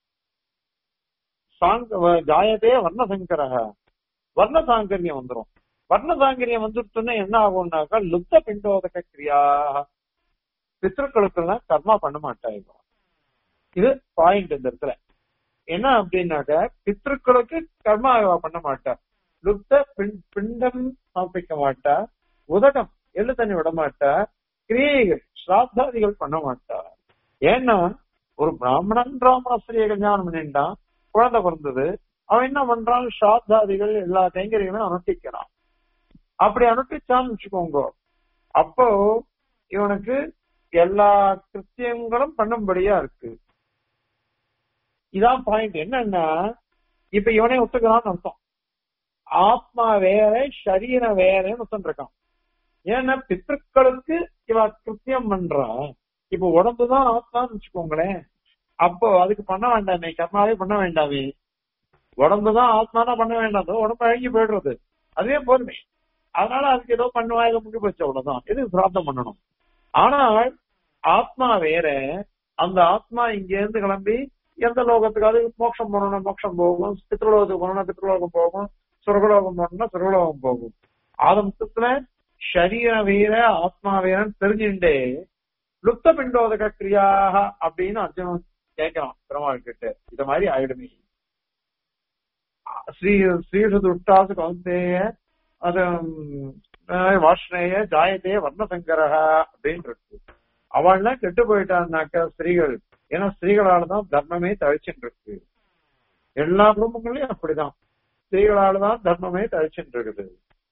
ஜாயதே வர்ண சங்கரக வர்ண சாங்கரியம் வந்துடும் வர்ண சாங்கரியம் வந்துட்டுன்னா என்ன ஆகும்னாக்கா லுப்த பிண்டோதக கிரியா பித்ருக்களுக்கெல்லாம் கர்மா பண்ண மாட்டாங்க இது பாயிண்ட் இந்த இடத்துல என்ன அப்படின்னாக்க பித்ருக்களுக்கு கர்மா பண்ண மாட்டா லுப்த பிண்டம் சமர்ப்பிக்க மாட்டா உதகம் எள்ளு தண்ணி விட மாட்டா கிரியைகள் ஸ்ராத்தாதிகள் பண்ண மாட்டா ஏன்னா ஒரு பிராமணன் பிராமண ஸ்திரியை கல்யாணம் பண்ணிட்டான் குழந்தை பிறந்தது அவன் என்ன பண்றான் ஸ்ராத்தாதிகள் எல்லா கைங்கரியங்களும் அனுஷ்டிக்கிறான் அப்படி அனுஷ்டிச்சான்னு வச்சுக்கோங்க அப்போ இவனுக்கு எல்லா கிருத்தியங்களும் பண்ணும்படியா இருக்கு இதான் பாயிண்ட் என்னன்னா இப்ப இவனே ஒத்துக்கிறான்னு அர்த்தம் ஆத்மா வேற சரீரம் வேறன்னு ஒருத்தன் இருக்கான் ஏன்னா பித்திருக்களுக்கு இவ கிருத்தியம் பண்றா இப்ப உடம்புதான் ஆத்மான்னு வச்சுக்கோங்களேன் அப்போ அதுக்கு பண்ண வேண்டாமே கர்மாவே பண்ண வேண்டாமே உடம்புதான் ஆத்மானா பண்ண வேண்டாம் உடம்பு அழகி போயிடுறது அதுவே போதுமே அதனால அதுக்கு ஏதோ பண்ணுவா ஏதோ முடிவு போச்சு அவ்வளவுதான் எது பிரார்த்தம் பண்ணணும் ஆனால் ஆத்மா வேற அந்த ஆத்மா இங்க இருந்து கிளம்பி எந்த லோகத்துக்காவது மோட்சம் போகணும்னா மோட்சம் போகும் பித்ருலோகத்துக்கு போகணும்னா பித்ருலோகம் போகும் சுரகலோகம் போகணும்னா சுரகலோகம் போகும் ஆதமத்துல சரீர வீர ஆத்மா வீரன் தெரிஞ்சுட்டே லுப்த பிண்டோதக கிரியாக அப்படின்னு அர்ஜுனன் கேட்கலாம் பெருமாள் கிட்ட இத மாதிரி ஆயிடுமே ஸ்ரீ ஸ்ரீஷு துஷ்டாசு கௌந்தேய அது வாஷ்ணேய ஜாயதே வர்ணசங்கரா அப்படின்னு இருக்கு அவள்லாம் கெட்டு போயிட்டான்னாக்கா ஸ்திரீகள் ஏன்னா ஸ்திரீகளால தான் தர்மமே தழிச்சுட்டு இருக்கு எல்லா குடும்பங்களையும் அப்படிதான் ஸ்திரீகளால தான் தர்மமே தழிச்சுட்டு இருக்குது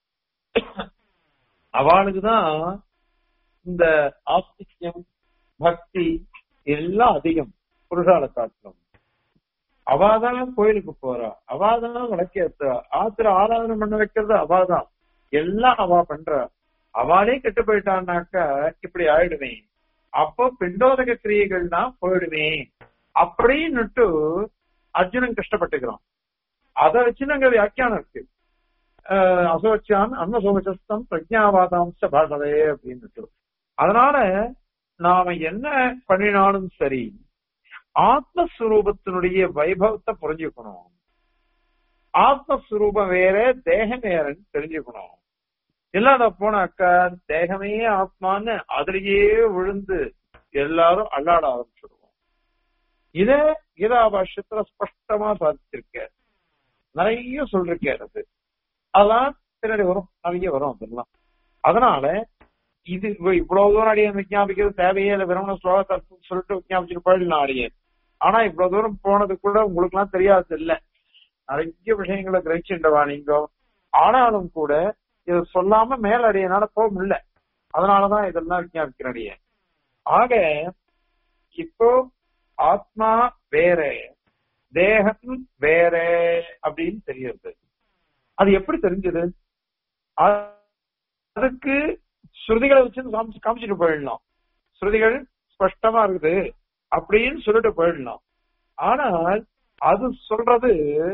அவளுக்குதான் இந்த ஆஸ்திக்யம் பக்தி எல்லாம் அதிகம் புருஷால காட்டிலும் அவாதான் கோயிலுக்கு போறா அவாதான் விளக்கேற்றா ஆத்திர ஆராதனை பண்ண வைக்கிறது அவாதான் எல்லாம் அவா பண்றா அவாலே கெட்டு போயிட்டான்னாக்கா இப்படி ஆயிடுவேன் அப்போ பிண்டோதக கிரியைகள் தான் போயிடுவேன் அப்படின்னுட்டு அர்ஜுனன் கஷ்டப்பட்டுக்கிறான் அதை வச்சு நாங்க வியாக்கியானம் இருக்கு அஹ் அசோச்சான் அன்னசோகசஸ்தம் பிரஜாவாதாம்ச பாடவே அப்படின்னுட்டு அதனால நாம என்ன பண்ணினாலும் சரி ஆத்மஸ்வரூபத்தினுடைய வைபவத்தை புரிஞ்சுக்கணும் ஆத்மஸ்வரூபம் வேற தேகம் வேறன்னு தெரிஞ்சுக்கணும் இல்லாத போனாக்கா தேகமே ஆத்மான்னு அதுலயே விழுந்து எல்லாரும் அல்லாட ஆரம்பிச்சிடுவோம் இத கீதாபாஷ்யத்துல ஸ்பஷ்டமா சாதிச்சிருக்க நிறைய சொல்லிருக்காரு அது அதெல்லாம் பின்னாடி வரும் நிறைய வரும் அதெல்லாம் அதனால இது இவ்வ- இவ்வளவு தூரம் அடியன் விஞ்ஞாபிக்கிறது தேவையே இல்லை வெறும் ஸ்லோகத்தை சொல்லிட்டு விஞ்ஞாபிச்சுட்டு போயிடலாம் அடியன் ஆனா இவ்வளவு தூரம் போனது கூட உங்களுக்கு எல்லாம் தெரியாது இல்ல நிறைய விஷயங்களை கிரகிச்சுண்டவா நீங்க ஆனாலும் கூட இது சொல்லாம மேல அடியனால போக முடியல அதனாலதான் இதெல்லாம் விஞ்ஞாபிக்கிறேன் அடியன் ஆக இப்போ ஆத்மா வேற தேகம் வேற அப்படின்னு தெரியுது அது எப்படி தெரிஞ்சது அ- அதுக்கு ஸ்ருதிகளை வச்சு காமிச்சு காமிச்சிட்டு போயிடலாம் ஸ்ருதிகள் ஸ்பஷ்டமா இருக்குது அப்படின்னு சொல்லிட்டு போயிடலாம் ஆனால் அது சொல்றது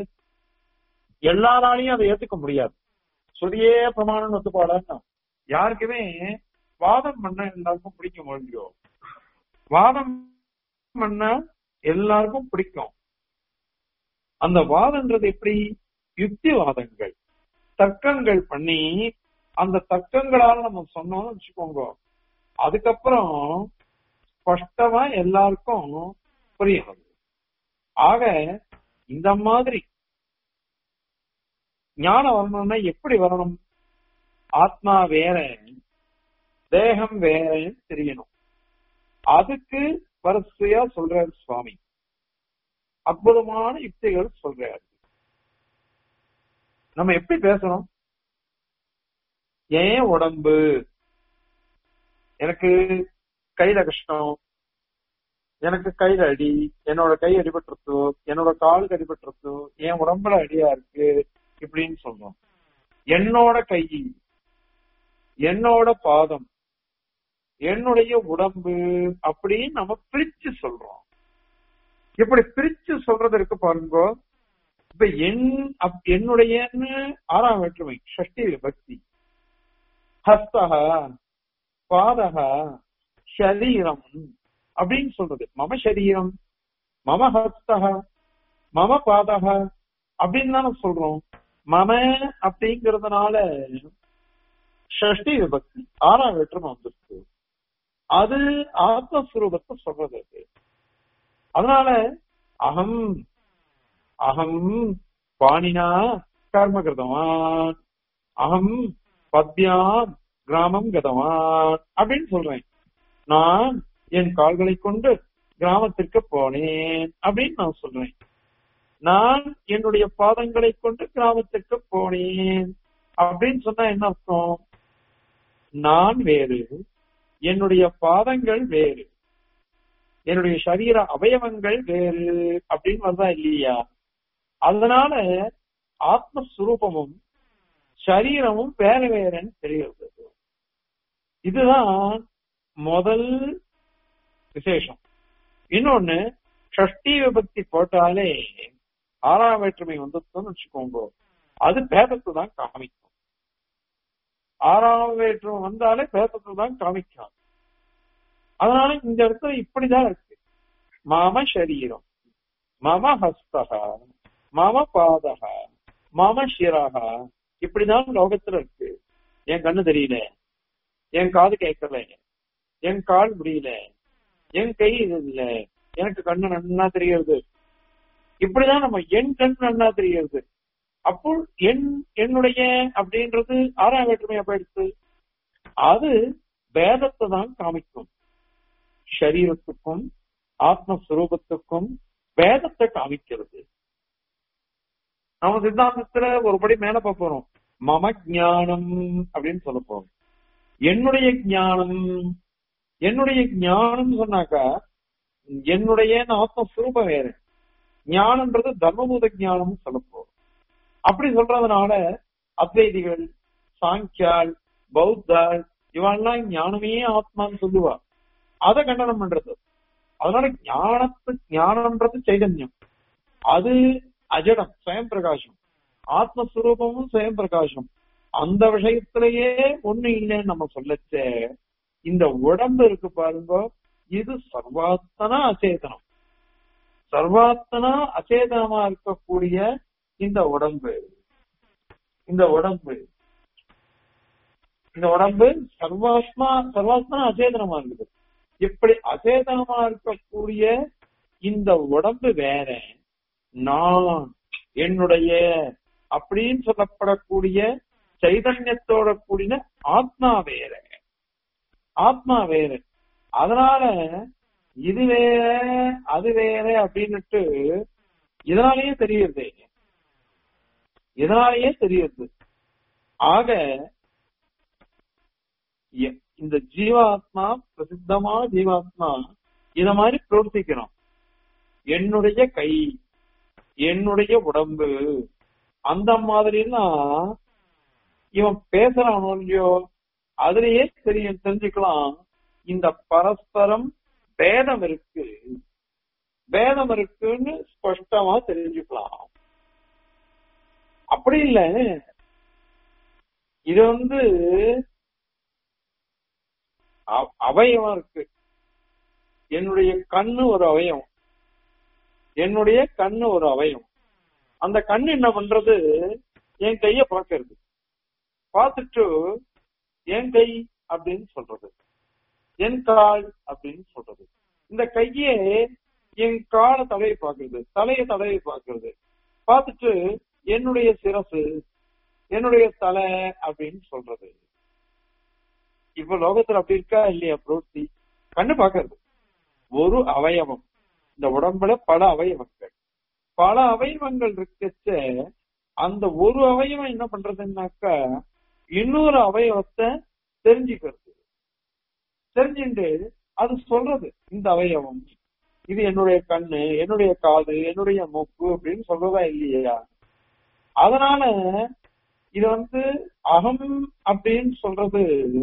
எல்லாராலையும் அதை ஏத்துக்க முடியாது ஸ்ருதியே பிரமாணம் ஒத்துப்பாடன்னா யாருக்குமே வாதம் பண்ண எல்லாருக்கும் பிடிக்கும் இல்லையோ வாதம் பண்ண எல்லாருக்கும் பிடிக்கும் அந்த வாதம்ன்றது எப்படி யுக்திவாதங்கள் தர்க்கங்கள் பண்ணி அந்த தர்க்கங்களால நம்ம சொன்னோம்னு வச்சுக்கோங்க அதுக்கப்புறம் ஸ்பஷ்டமா எல்லாருக்கும் புரியும் ஆக இந்த மாதிரி ஞானம் வரணும்னா எப்படி வரணும் ஆத்மா வேற தேகம் வேறன்னு தெரியணும் அதுக்கு வரிசையா சொல்றாரு சுவாமி அற்புதமான யுக்திகள் சொல்றாரு நம்ம எப்படி பேசணும் ஏன் உடம்பு எனக்கு கையில கஷ்டம் எனக்கு கையில அடி என்னோட கை அடிபட்டுருச்சோ என்னோட காலுக்கு அடிபட்டுருச்சோ என் உடம்புல அடியா இருக்கு இப்படின்னு சொல்றோம் என்னோட கை என்னோட பாதம் என்னுடைய உடம்பு அப்படின்னு நம்ம பிரிச்சு சொல்றோம் இப்படி பிரிச்சு சொல்றது இருக்கு பாருங்க இப்ப என் அப்- என்னுடையன்னு ஆறாம் வேற்றுமை ஷஷ்டி விபக்தி ஹஸ்தக பாதக ஷரீரம் அப்படின்னு சொல்றது மம சரீரம் மம ஹஸ்தக மம பாதக அப்படின்னு தானே சொல்றோம் மம அப்படிங்கறதுனால ஷஷ்டி விபக்தி ஆறாம் வேற்றுமை வந்துருக்கு அது ஆத்மஸ்வரூபத்தை சொல்றது அது அதனால அகம் அகம் பாணினா கர்ம கிருதவான் அகம் பத்யாம் கிராமம் கதவான் அப்படின்னு சொல்றேன் நான் என் கால்களை கொண்டு கிராமத்திற்கு போனேன் அப்படின்னு நான் சொல்றேன் நான் என்னுடைய பாதங்களை கொண்டு கிராமத்திற்கு போனேன் அப்படின்னு சொன்னா என்ன அர்த்தம் நான் வேறு என்னுடைய பாதங்கள் வேறு என்னுடைய சரீர அவயவங்கள் வேறு அப்படின்னு வந்தா இல்லையா அதனால ஆத்மஸ்வரூபமும் சரீரமும் வேற வேறன்னு தெரிகிறது இதுதான் முதல் விசேஷம் இன்னொன்னு ஷஷ்டி விபக்தி போட்டாலே ஆறாம் வேற்றுமை வந்துச்சுன்னு வச்சுக்கோங்க அது பேதத்தை தான் காமிக்கும் ஆறாம் வேற்றுமை வந்தாலே பேதத்தை தான் காமிக்கும் அதனால இந்த இடத்துல இப்படிதான் இருக்கு மம சரீரம் மம ஹஸ்தக மம பாதக மம சிரக இப்படிதான் லோகத்துல இருக்கு என் கண்ணு தெரியல என் காது கேட்கல என் கால் முடியல என் கை இது இல்ல எனக்கு கண்ணு நன்னா தெரிகிறது இப்படிதான் நம்ம என் கண் நன்னா தெரிகிறது அப்போ என் என்னுடைய அப்படின்றது ஆறாம் வேற்றுமையா போயிடுச்சு அது பேதத்தை தான் காமிக்கும் சரீரத்துக்கும் ஆத்மஸ்வரூபத்துக்கும் பேதத்தை காமிக்கிறது நம்ம சித்தாந்தத்துல ஒருபடி மேல பார்க்க போறோம் மம ஞானம் அப்படின்னு சொல்ல போறோம் என்னுடைய ஞானம் என்னுடைய ஞானம் சொன்னாக்கா என்னுடைய ஆத்மஸ்வரூபம் வேற ஞானம்ன்றது தர்மபூத ஞானம் சொல்ல போறோம் அப்படி சொல்றதுனால அத்வைதிகள் சாங்கியால் பௌத்தாள் இவெல்லாம் ஞானமே ஆத்மான்னு சொல்லுவா அதை கண்டனம் பண்றது அதனால ஞானத்து ஞானம்ன்றது சைதன்யம் அது அஜடம் சுயம் பிரகாசம் ஆத்மஸ்வரூபமும் சுயம் பிரகாசம் அந்த விஷயத்திலேயே ஒண்ணு இல்லைன்னு நம்ம சொல்லச்ச இந்த உடம்பு இருக்கு பாருங்க இது சர்வாத்தனா அச்சேதனம் சர்வாத்தனா அச்சேதனமா இருக்கக்கூடிய இந்த உடம்பு இந்த உடம்பு இந்த உடம்பு சர்வாத்மா சர்வாத்மா அச்சேதனமா இருக்குது இப்படி அச்சேதனமா இருக்கக்கூடிய இந்த உடம்பு வேற நான் என்னுடைய அப்படின்னு சொல்லப்படக்கூடிய சைதன்யத்தோட கூடின ஆத்மா வேற ஆத்மா வேற அதனால இது வேற அது வேற அப்படின்னுட்டு இதனாலேயே தெரியுது இதனாலேயே தெரியுது ஆக எ- இந்த ஜீவாத்மா பிரசித்தமான ஜீவாத்மா இத மாதிரி பிரவர்த்திக்கிறோம் என்னுடைய கை என்னுடைய உடம்பு அந்த மாதிரிலாம் இவன் பேசுறானோ இல்லையோ அதுலயே தெரியும் தெரிஞ்சுக்கலாம் இந்த பரஸ்பரம் பேதம் இருக்கு பேதம் இருக்குன்னு ஸ்பஷ்டமா தெரிஞ்சுக்கலாம் அப்படி இல்ல இது வந்து அவ- அவயவம் இருக்கு என்னுடைய கண்ணு ஒரு அவயவம் என்னுடைய கண்ணு ஒரு அவயவம் அந்த கண்ணு என்ன பண்றது என் கைய பார்க்கறது பார்த்துட்டு என் கை அப்படின்னு சொல்றது என் கால் அப்படின்னு சொல்றது இந்த கையே என் காலை தலையை பார்க்கறது தலைய தலையை பார்க்கறது பார்த்துட்டு என்னுடைய சிரசு என்னுடைய தலை அப்படின்னு சொல்றது இப்ப லோகத்துல அப்படி இருக்கா இல்லையா பிரவೃತ್ತಿ கண்ணு பார்க்கறது ஒரு அவயவம் இந்த உடம்புல பல அவயவங்கள் பல அவயவங்கள் இருக்கச்ச அந்த ஒரு அவயவம் என்ன பண்றதுன்னாக்கா இன்னொரு அவயவத்தை தெரிஞ்சுக்கிறது தெரிஞ்சுட்டு அது சொல்றது இந்த அவயவம் இது என்னுடைய கண்ணு என்னுடைய காது என்னுடைய மூக்கு அப்படின்னு சொல்றதா இல்லையா அதனால இது வந்து அகம் அப்படின்னு சொல்றது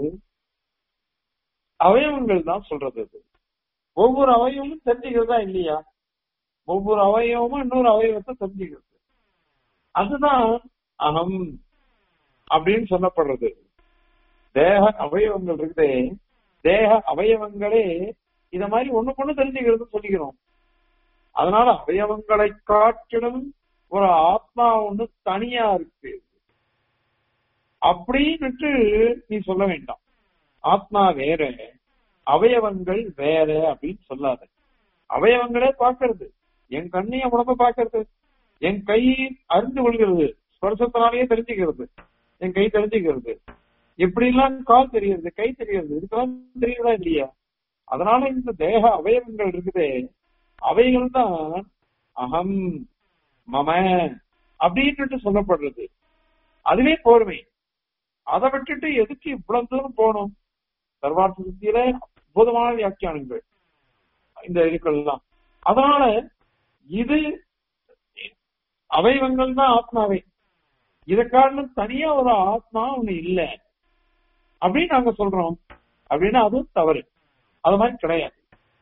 அவயவங்கள் தான் சொல்றது அது ஒவ்வொரு அவயவமும் தெரிஞ்சுக்கிறதா இல்லையா ஒவ்வொரு அவயவமும் இன்னொரு அவயவத்தை தெரிஞ்சுக்கிறது அதுதான் அகம் அப்படின்னு சொல்லப்படுறது தேக அவயவங்கள் இருக்குதே தேக அவயவங்களே இத மாதிரி ஒண்ணுக்கு ஒண்ணு தெரிஞ்சுக்கிறது சொல்லிக்கிறோம் அதனால அவயவங்களை காட்டிலும் ஒரு ஆத்மா ஒண்ணு தனியா இருக்கு அப்படின்னுட்டு நீ சொல்ல வேண்டாம் ஆத்மா வேற அவயவங்கள் வேற அப்படின்னு சொல்லாத அவயவங்களே பார்க்கறது என் கண்ணு என் உடம்ப பார்க்கறது என் கை அறிந்து கொள்கிறது ஸ்பர்சத்தினாலேயே தெரிஞ்சுக்கிறது என் கை தெரிஞ்சுக்கிறது எப்படி எல்லாம் கால் தெரியுது கை தெரியுது இதுக்கெல்லாம் தெரியுதா இல்லையா அதனால இந்த தேக அவயவங்கள் இருக்குதே அவைகள் தான் அகம் மம அப்படின்னுட்டு சொல்லப்படுறது அதுவே போர்மை அதை விட்டுட்டு எதுக்கு இவ்வளவு தூரம் போகணும் சர்வார்த்த சித்தியில அற்புதமான வியாக்கியானங்கள் இந்த இதுக்கெல்லாம் அதனால இது அவயவங்கள் தான் ஆத்மாவே இதை காரணம் தனியா ஒரு ஆத்மா ஒண்ணு இல்ல அப்படின்னு நாங்க சொல்றோம் அப்படின்னா அதுவும் தவறு அது மாதிரி கிடையாது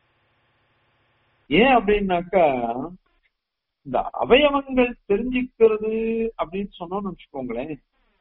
ஏன் அப்படின்னாக்கா இந்த அவயவங்கள் தெரிஞ்சுக்கிறது அப்படின்னு சொன்னோம்னு வச்சுக்கோங்களேன்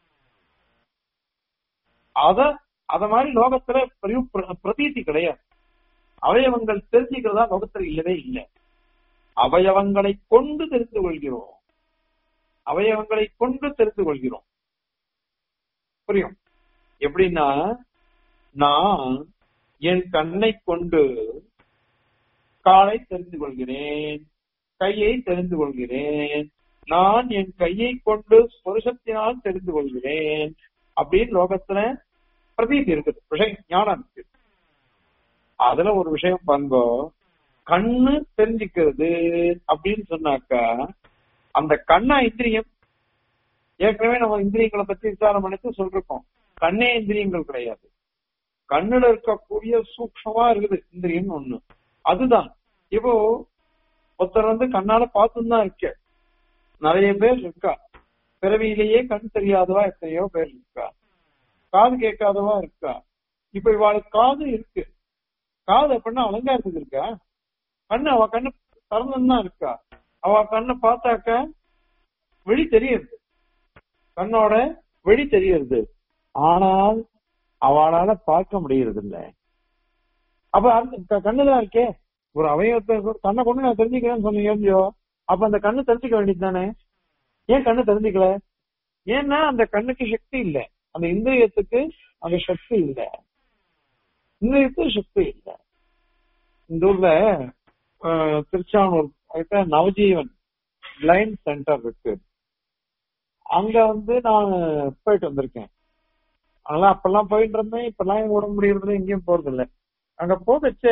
அத அத மாதிரி லோகத்துல பெரிய பிர- பிரதீதி கிடையாது அவயவங்கள் தெரிஞ்சுக்கிறதா லோகத்துல இல்லவே இல்லை அவயவங்களை கொண்டு தெரிந்து கொள்கிறோம் அவயவங்களை கொண்டு தெரிந்து கொள்கிறோம் புரியும் எப்படின்னா நான் என் கண்ணை கொண்டு காலை தெரிந்து கொள்கிறேன் கையை தெரிந்து கொள்கிறேன் நான் என் கையை கொண்டு ஸ்பருஷத்தினால் தெரிந்து கொள்கிறேன் அப்படின்னு லோகத்துல பிரதீதி இருக்குது விஷயம் ஞானம் இருக்கு அதுல ஒரு விஷயம் பண்போ கண்ணு தெரிஞ்சுக்கிறது அப்படின்னு சொன்னாக்கா அந்த கண்ணா இந்திரியம் ஏற்கனவே நம்ம இந்திரியங்களை பத்தி விசாரம் பண்ணிட்டு சொல்லிருக்கோம் கண்ணே இந்திரியங்கள் கிடையாது கண்ணுல இருக்கக்கூடிய சூக்ஷமா இருக்குது இந்திரியம் ஒண்ணு அதுதான் இப்போ ஒருத்தர் வந்து கண்ணால பார்த்துன்னு தான் இருக்க நிறைய பேர் இருக்கா பிறவியிலேயே கண் தெரியாதவா எத்தனையோ பேர் இருக்கா காது கேட்காதவா இருக்கா இப்ப இவாளுக்கு காது இருக்கு காது அப்படின்னா அலங்காரத்துக்கு இருக்கா கண்ணு அவ கண்ணு திறந்துன்னு தான் இருக்கா அவ கண்ணை பார்த்தாக்க வெளி தெரியுது கண்ணோட வெளி தெரியுது ஆனால் அவளால பார்க்க முடியறது இல்ல அப்ப அந்த கண்ணுதான் இருக்கே ஒரு அவயவத்தை கண்ணை கொண்டு நான் தெரிஞ்சுக்கிறேன்னு சொன்னீங்க இல்லையோ அப்ப அந்த கண்ணு தெரிஞ்சுக்க வேண்டியது தானே ஏன் கண்ணு தெரிஞ்சுக்கல ஏன்னா அந்த கண்ணுக்கு சக்தி இல்ல அந்த இந்திரியத்துக்கு அந்த சக்தி இல்ல இந்திரியத்துக்கு சக்தி இல்ல இந்த ஊர்ல திருச்சானூர் நவஜீவன் பிளைண்ட் சென்டர் இருக்கு அங்க வந்து நான் போயிட்டு வந்திருக்கேன் அதனால அப்பெல்லாம் போயிட்டு இருந்தேன் இப்பெல்லாம் ஓட முடியறதுல எங்கேயும் போறது இல்லை அங்க போதச்ச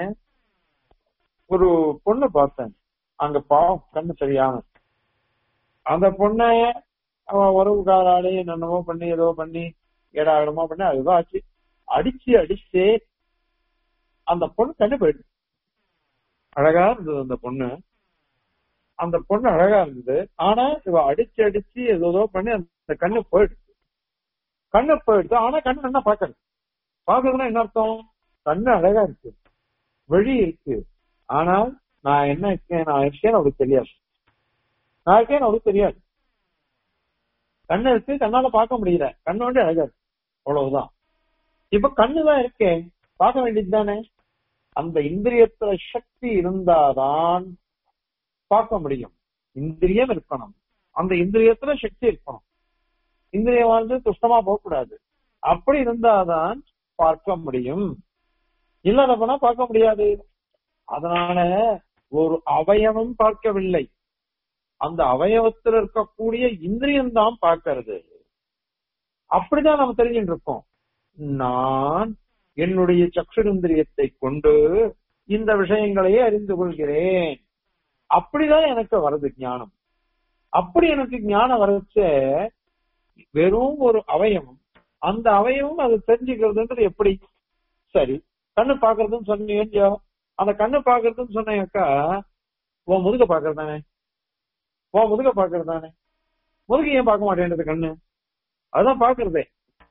ஒரு பொண்ணு பார்த்தேன் அங்க பாவம் கண்ணு தெரியாம அந்த பொண்ண அவன் உறவுக்காராளே என்னென்னமோ பண்ணி ஏதோ பண்ணி ஏடாகடமா பண்ணி அதுதான் ஆச்சு அடிச்சு அடிச்சு அந்த பொண்ணு கண்ணு போயிடுச்சு அழகா இருந்தது அந்த பொண்ணு அந்த பொண்ணு அழகா இருந்தது ஆனா இவ அடிச்சு அடிச்சு ஏதோ பண்ணி அந்த கண்ணு போயிடுச்சு கண்ணு போயிடுச்சு ஆனா கண்ணு என்ன பாக்குறது பாக்குறதுன்னா என்ன அர்த்தம் கண்ணு அழகா இருக்கு வெளி இருக்கு ஆனால் நான் என்ன இருக்கேன் நான் இருக்கேன்னு அவருக்கு தெரியாது நான் இருக்கேன்னு அவருக்கு தெரியாது கண்ணு இருக்கு கண்ணால பார்க்க முடியல கண்ணு வந்து அழகா இருக்கு அவ்வளவுதான் இப்ப கண்ணுதான் இருக்கே பார்க்க வேண்டியது தானே அந்த இந்திரியத்துல சக்தி இருந்தாதான் பார்க்க முடியும் இந்திரியம் இருக்கணும் அந்த இந்திரியத்துல சக்தி இருக்கணும் இந்திரியம் வந்து துஷ்டமா போகக்கூடாது அப்படி இருந்தாதான் பார்க்க முடியும் இல்லாத போனா பார்க்க முடியாது அதனால ஒரு அவயவம் பார்க்கவில்லை அந்த அவயவத்தில் இருக்கக்கூடிய இந்திரியம் தான் பார்க்கிறது அப்படிதான் நம்ம தெரிஞ்சுட்டு இருக்கோம் நான் என்னுடைய சக்ஷுரிந்திரியத்தை கொண்டு இந்த விஷயங்களையே அறிந்து கொள்கிறேன் அப்படிதான் எனக்கு வருது ஞானம் அப்படி எனக்கு ஞானம் வரச்ச வெறும் ஒரு அவயவம் அந்த அவயவம் அது தெரிஞ்சுக்கிறதுன்றது எப்படி சரி கண்ணு பாக்குறதுன்னு சொன்னீங்க அந்த கண்ணு பாக்குறதுன்னு சொன்னாக்கா உன் முதுக பாக்குறது தானே உன் முதுக பாக்குறது தானே முதுக ஏன் பார்க்க மாட்டேன்றது கண்ணு அதுதான் பாக்குறதே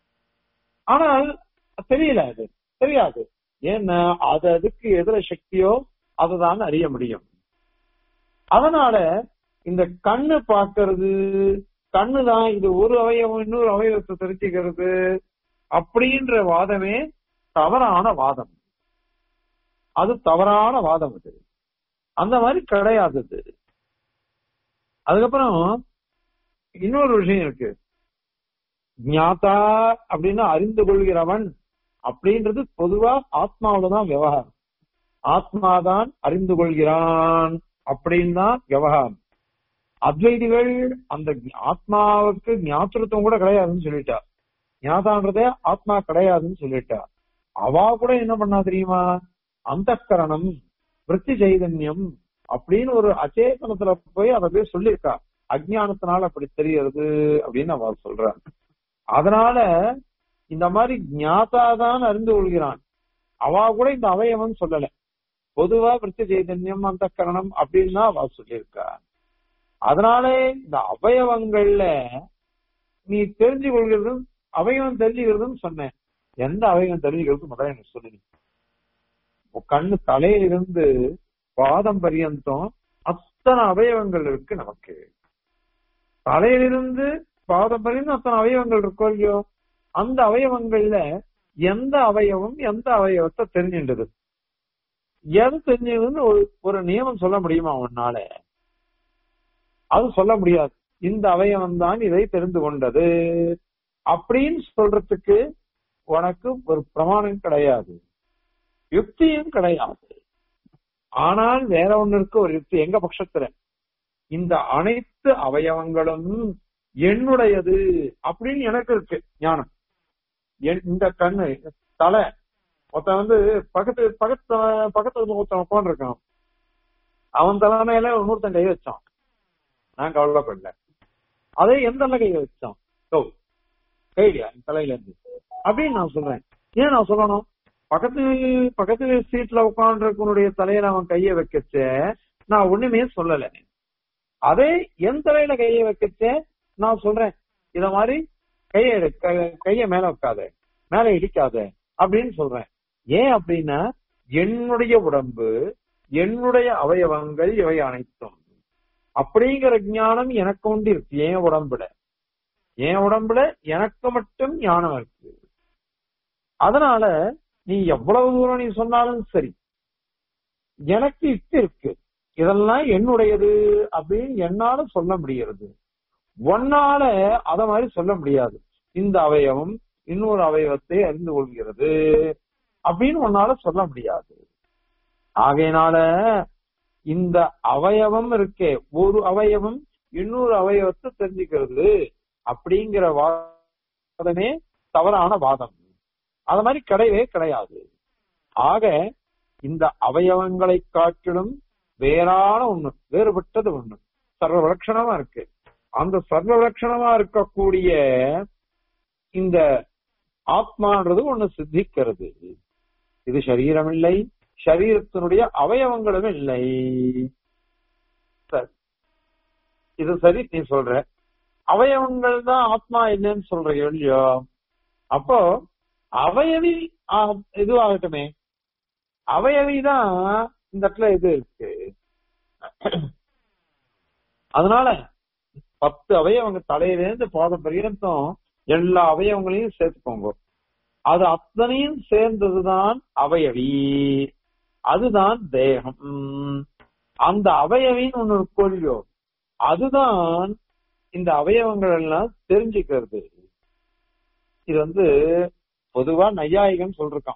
ஆனால் தெரியல அது தெரியாது ஏன்னா அது அதுக்கு எதிர சக்தியோ அதுதான் அறிய முடியும் அதனால இந்த கண்ணு பாக்குறது கண்ணுதான் இது ஒரு அவயவம் இன்னொரு அவயவத்தை தெரிஞ்சுக்கிறது அப்படின்ற வாதமே தவறான வாதம் அது தவறான வாதம் அது அந்த மாதிரி கிடையாது அது அதுக்கப்புறம் இன்னொரு விஷயம் இருக்கு ஞாதா அப்படின்னு அறிந்து கொள்கிறவன் அப்படின்றது பொதுவா ஆத்மாவில தான் விவகாரம் ஆத்மாதான் அறிந்து கொள்கிறான் அப்படின்னு தான் விவகாரம் அத்வைதிகள் அந்த ஆத்மாவுக்கு ஞாபகத்துவம் கூட கிடையாதுன்னு சொல்லிட்டா ஞாதான்றதே ஆத்மா கிடையாதுன்னு சொல்லிட்டா அவா கூட என்ன பண்ணா தெரியுமா அந்த கரணம் விற்பி சைதன்யம் அப்படின்னு ஒரு அச்சேதனத்துல போய் அதை போய் சொல்லியிருக்கா அஜ்ஞானத்தினால அப்படி தெரியறது அப்படின்னு அவ சொல்றான் அதனால இந்த மாதிரி ஞாதாதான் அறிந்து கொள்கிறான் அவா கூட இந்த அவயவம் சொல்லல பொதுவா விற்பி சைதன்யம் அந்த கரணம் அப்படின்னு தான் அவ சொல்லியிருக்கா அதனால இந்த அவயவங்கள்ல நீ தெரிஞ்சு கொள்கிறது அவயவம் தெரிஞ்சுக்கிறதுன்னு சொன்னேன் எந்த அவயவம் தெரிஞ்சுக்கிறது முதல்ல எனக்கு சொல்லுங்க கண்ணு தலையிலிருந்து பாதம் பரியந்தம் அத்தனை அவயவங்கள் இருக்கு நமக்கு தலையிலிருந்து பாதம் பரியந்தம் அத்தனை அவயவங்கள் இருக்கோ இல்லையோ அந்த அவயவங்கள்ல எந்த அவயவம் எந்த அவயவத்தை தெரிஞ்சின்றது எது தெரிஞ்சதுன்னு ஒரு ஒரு நியமம் சொல்ல முடியுமா உன்னால அது சொல்ல முடியாது இந்த அவயவம் தான் இதை தெரிந்து கொண்டது அப்படின்னு சொல்றதுக்கு உனக்கு ஒரு பிரமாணம் கிடையாது யுக்தியும் கிடையாது ஆனால் வேற ஒண்ணு இருக்கு ஒரு யுக்தி எங்க பட்சத்துல இந்த அனைத்து அவயவங்களும் என்னுடையது அப்படின்னு எனக்கு இருக்கு ஞானம் என்- இந்த கண்ணு தலை ஒருத்தன் வந்து பக்கத்து பக்கத்து பக்கத்துல ஒருத்தன் உட்காந்துருக்கான் அவன் தலைமையில இன்னொருத்தன் கை வச்சான் நான் கவலைப்படல அதே எந்த கை வச்சான் ஓ கையில தலையில இருந்து அப்படின்னு நான் சொல்றேன் ஏன் நான் சொல்லணும் பக்கத்து பக்கத்து சீட்ல உட்காந்துருக்கனுடைய தலையில அவன் கைய வைக்கச்ச நான் ஒண்ணுமே சொல்லல அதே என் தலையில கைய வைக்கச்ச நான் சொல்றேன் இத மாதிரி கைய எடு க- கைய மேல வைக்காத மேல இடிக்காத அப்படின்னு சொல்றேன் ஏன் அப்படின்னா என்னுடைய உடம்பு என்னுடைய அவயவங்கள் இவை அனைத்தும் அப்படிங்கிற ஞானம் எனக்கு உண்டு இருக்கு என் உடம்புல என் உடம்புல எனக்கு மட்டும் ஞானம் இருக்கு அதனால நீ எவ்வளவு தூரம் நீ சொன்னாலும் சரி எனக்கு இட்டு இருக்கு இதெல்லாம் என்னுடையது அப்படின்னு என்னால சொல்ல முடிகிறது ஒன்னால அத மாதிரி சொல்ல முடியாது இந்த அவயவம் இன்னொரு அவயவத்தை அறிந்து கொள்கிறது அப்படின்னு உன்னால சொல்ல முடியாது ஆகையினால இந்த அவயவம் இருக்கே ஒரு அவயவம் இன்னொரு அவயவத்தை தெரிஞ்சுக்கிறது அப்படிங்கிற வாதமே தவறான வாதம் அது மாதிரி கிடையவே கிடையாது ஆக இந்த அவயவங்களை காட்டிலும் வேறான ஒண்ணு வேறுபட்டது ஒண்ணு சர்வ விலட்சணமா இருக்கு அந்த சர்வ விலட்சணமா இருக்கக்கூடிய இந்த ஆத்மான்றது ஒண்ணு சித்திக்கிறது இது சரீரம் இல்லை சரீரத்தினுடைய அவயவங்களும் இல்லை சரி இது சரி நீ சொல்ற அவயவங்கள் தான் ஆத்மா இல்லைன்னு சொல்ற இல்லையோ அப்போ அவயவி ஆ- இதுவாகட்டுமே அவயவி தான் இந்த இடத்துல இது இருக்கு அதனால பத்து அவயவங்க தலையிலேருந்து பாதம் பரியந்தம் எல்லா அவயவங்களையும் சேர்த்துக்கோங்க அது அத்தனையும் சேர்ந்ததுதான் அவயவி அதுதான் தேகம் அந்த அவயவின்னு ஒண்ணு இருக்கும் இல்லையோ அதுதான் இந்த அவயவங்கள் எல்லாம் தெரிஞ்சுக்கிறது இது வந்து பொதுவா நையாயிகன் சொல்றான்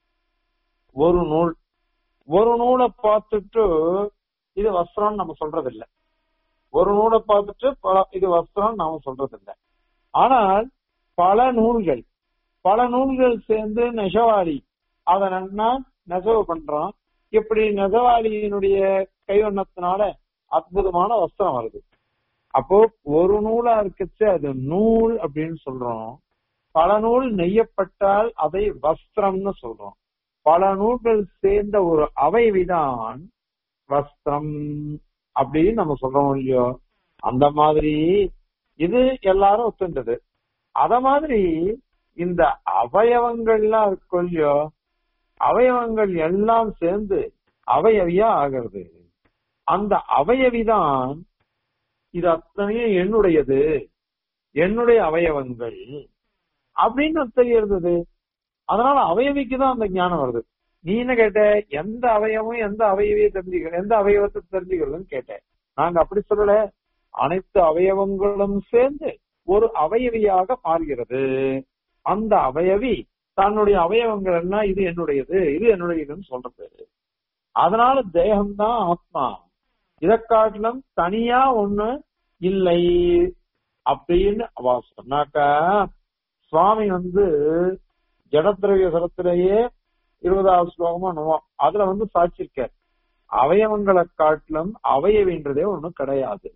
ஒரு நூல் ஒரு நூலை பார்த்துட்டு இது வஸ்திரம் நம்ம சொல்றது இல்ல ஒரு நூலை பார்த்துட்டு பல- இது வஸ்திரம் நாம சொல்றது இல்ல ஆனால் பல நூல்கள் பல நூல்கள் சேர்ந்து நெசவாளி அதை நன்னா நெசவு பண்றான் இப்படி நெசவாளியினுடைய கைவண்ணத்தினால அற்புதமான வஸ்திரம் வருது அப்போ ஒரு நூலா இருக்கச்சு அது நூல் அப்படின்னு சொல்றோம் பல நூல் நெய்யப்பட்டால் அதை வஸ்திரம்னு சொல்றோம் பல நூல்கள் சேர்ந்த ஒரு அவைவிதான் வஸ்திரம் அப்படின்னு நம்ம சொல்றோம் இல்லையோ அந்த மாதிரி இது எல்லாரும் ஒத்துண்டது அத மாதிரி இந்த அவயவங்கள்லாம் இருக்கும் இல்லையோ அவயவங்கள் எல்லாம் சேர்ந்து அவயவியா ஆகிறது அந்த அவயவிதான் இது அத்தனையும் என்னுடையது என்னுடைய அவயவங்கள் அப்படின்னு தெரியறது அதனால அவயவிக்கு தான் அந்த ஞானம் வருது நீ என்ன கேட்ட எந்த அவயவம் எந்த அவயவியை தெரிஞ்சுக்க எந்த அவயவத்தை தெரிஞ்சுக்கிறதுன்னு கேட்டேன் நாங்க அப்படி சொல்லல அனைத்து அவயவங்களும் சேர்ந்து ஒரு அவயவியாக மாறுகிறது அந்த அவயவி தன்னுடைய அவயவங்கள் எல்லாம் இது என்னுடையது இது என்னுடையதுன்னு சொல்றது அதனால தேகம்தான் ஆத்மா இதை காட்டிலும் தனியா ஒண்ணு இல்லை அப்படின்னு அவ சொன்னாக்கா சுவாமி வந்து ஜடத்திரவிய சரத்திலேயே இருபதாவது ஸ்லோகமா நுவம் அதுல வந்து சாட்சிருக்கார் அவயவங்களை காட்டிலும் அவயவின்றதே ஒண்ணும் கிடையாது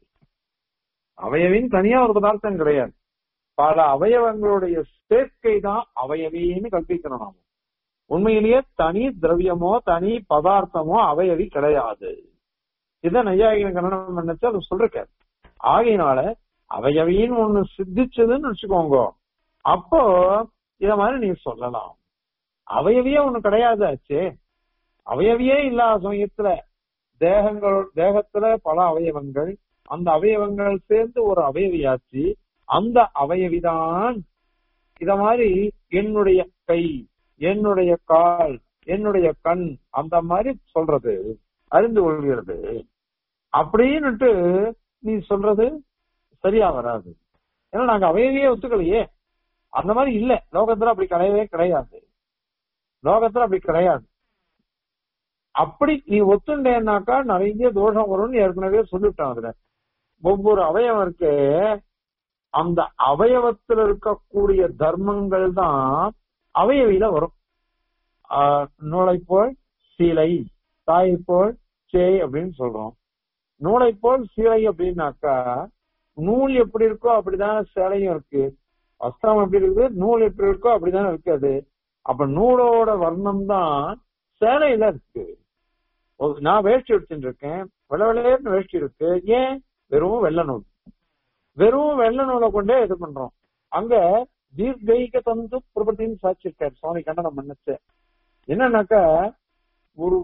அவயவின் தனியா ஒரு பதார்த்தம் கிடையாது பல அவயவங்களுடைய சேர்க்கை தான் அவயவின்னு கற்பிக்கணும் நாம உண்மையிலேயே தனி திரவியமோ தனி பதார்த்தமோ அவயவி கிடையாது இதை நையாயிரம் கண்ணனம் பண்ணச்சு அதை சொல்றாரு ஆகையினால அவயவின்னு ஒண்ணு சித்திச்சதுன்னு வச்சுக்கோங்க அப்போ இத மாதிரி நீ சொல்லலாம் அவயவியே ஒண்ணு கிடையாது ஆச்சு அவயவியே இல்லாத சமயத்துல தேகங்கள் தேகத்துல பல அவயவங்கள் அந்த அவயவங்கள் சேர்ந்து ஒரு அவயவியாச்சு அந்த அவயவிதான் இத மாதிரி என்னுடைய கை என்னுடைய கால் என்னுடைய கண் அந்த மாதிரி சொல்றது அறிந்து கொள்கிறது அப்படின்னுட்டு நீ சொல்றது சரியா வராது ஏன்னா நாங்க அவயவியே ஒத்துக்கலையே அந்த மாதிரி இல்ல லோகத்துல அப்படி கிடையவே கிடையாது லோகத்துல அப்படி கிடையாது அப்படி நீ ஒத்துண்டேன்னாக்கா நிறைய தோஷம் வரும்னு ஏற்கனவே சொல்லிவிட்டான் அதுல ஒவ்வொரு அவயவம் இருக்கே அந்த அவயவத்தில் இருக்கக்கூடிய தர்மங்கள் தான் அவயவியில வரும் ஆஹ் நூலை போல் சீலை தாயை போல் சேய் அப்படின்னு சொல்றோம் நூலை போல் சீலை அப்படின்னாக்கா நூல் எப்படி இருக்கோ அப்படிதான் சேலையும் இருக்கு வஸ்திரம் எப்படி இருக்குது நூல் எப்படி இருக்கோ அப்படிதான் இருக்காது அப்ப நூலோட வர்ணம் தான் சேலையில இருக்கு ஒரு- நான் வேஷ்டி எடுத்துட்டு இருக்கேன் வெள்ளை வெள்ளையர்னு வேஷ்டி இருக்கு ஏன் வெறும் வெள்ளை நூல் வெறும் வெள்ளை நூலை கொண்டே இது பண்றோம் அங்க தீர்க்க தந்து பிரபத்தின்னு சாட்சிருக்காரு சுவாமி கண்டனம் பண்ணச்சு என்னன்னாக்கா ஒரு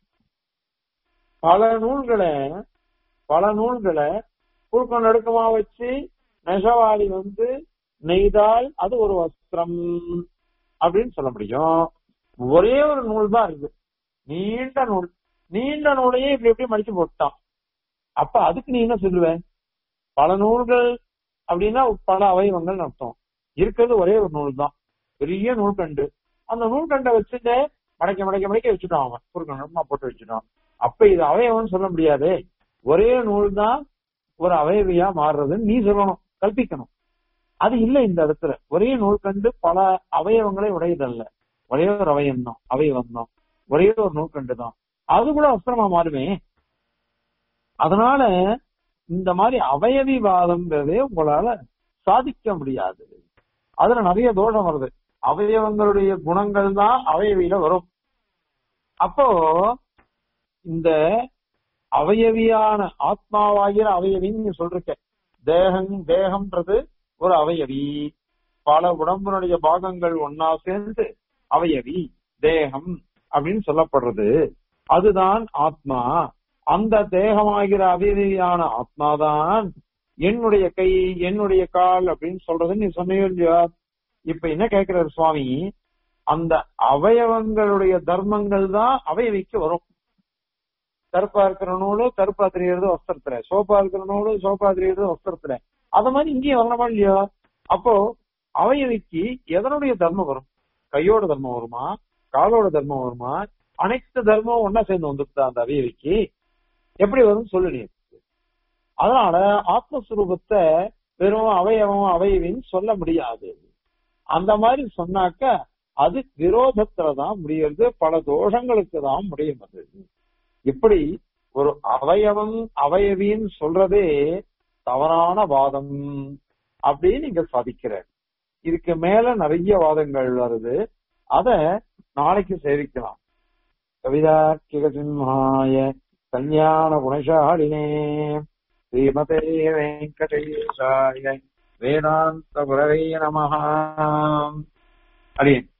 பல நூல்களை பல நூல்களை குறுக்கம் நடுக்கமா வச்சு நெசவாளி வந்து நெய்தால் அது ஒரு வஸ்திரம் அப்படின்னு சொல்ல முடியும் ஒரே ஒரு நூல் தான் இருக்கு நீண்ட நூல் நீண்ட நூலையே இப்படி எப்படி மடிச்சு போட்டான் அப்ப அதுக்கு நீ என்ன சொல்லுவ பல நூல்கள் அப்படின்னா பல அவயவங்கள் அர்த்தம் இருக்கிறது ஒரே ஒரு நூல் தான் பெரிய நூல்கண்டு அந்த நூல்கண்டை வச்சுட்டு மடக்க மடக்க மடக்க வச்சுட்டான் அவன் குறுக்க நடுக்கமா போட்டு வச்சுட்டான் அப்ப இது அவயவம்னு சொல்ல முடியாது ஒரே நூல் தான் ஒரு அவயவியா மாறுறதுன்னு நீ சொல்லணும் கல்பிக்கணும் அது இல்ல இந்த இடத்துல ஒரே நூல் கண்டு பல அவயவங்களை உடையதல்ல ஒரே ஒரு அவயம் தான் அவயவம் தான் ஒரே ஒரு நூற்கண்டு தான் அது கூட அஸ்திரமா மாறுமே அதனால இந்த மாதிரி அவயவிவாதம்ங்கிறதே உங்களால சாதிக்க முடியாது அதுல நிறைய தோஷம் வருது அவயவங்களுடைய குணங்கள் தான் அவயவியில வரும் அப்போ இந்த அவயவியான ஆத்மாவாகிற அவயவின்னு நீ சொல்றிருக்க தேகம் தேகம்ன்றது ஒரு அவயவி பல உடம்பினுடைய பாகங்கள் ஒன்னா சேர்ந்து அவயவி தேகம் அப்படின்னு சொல்லப்படுறது அதுதான் ஆத்மா அந்த தேகமாகிற அவயவியான ஆத்மாதான் என்னுடைய கை என்னுடைய கால் அப்படின்னு சொல்றது நீ சொன்னீங்க இல்லையா இப்ப என்ன கேட்கிறாரு சுவாமி அந்த அவயவங்களுடைய தர்மங்கள் தான் அவயவிக்கு வரும் கருப்பா இருக்கிற நூலு கருப்பா தெரிகிறது வஸ்திரத்துல சோப்பா இருக்கிற நூலு சோப்பா தெரிகிறது வஸ்திரத்துல அத மாதிரி இங்கேயும் வரணுமா இல்லையா அப்போ அவயவிக்கு எதனுடைய தர்மம் வரும் கையோட தர்மம் வருமா காலோட தர்மம் வருமா அனைத்து தர்மம் ஒன்னா சேர்ந்து வந்துட்டா அந்த அவயவிக்கு எப்படி வரும் சொல்லு நீ அதனால ஆத்மஸ்வரூபத்தை வெறும் அவயவம் அவயவின்னு சொல்ல முடியாது அந்த மாதிரி சொன்னாக்க அது விரோதத்துல தான் முடியறது பல தோஷங்களுக்கு தான் முடியும் அது இப்படி ஒரு அவயவம் அவயவின்னு சொல்றதே தவறான வாதம் அப்படின்னு நீங்க சாதிக்கிற இதுக்கு மேல நிறைய வாதங்கள் வருது அத நாளைக்கு சேவிக்கலாம் கவிதார்க்கிக சிம்ஹாய கல்யாண குணசாலினே ஸ்ரீமதே வெங்கடேசாய வேதாந்த குரவே நமஹ அடியேன்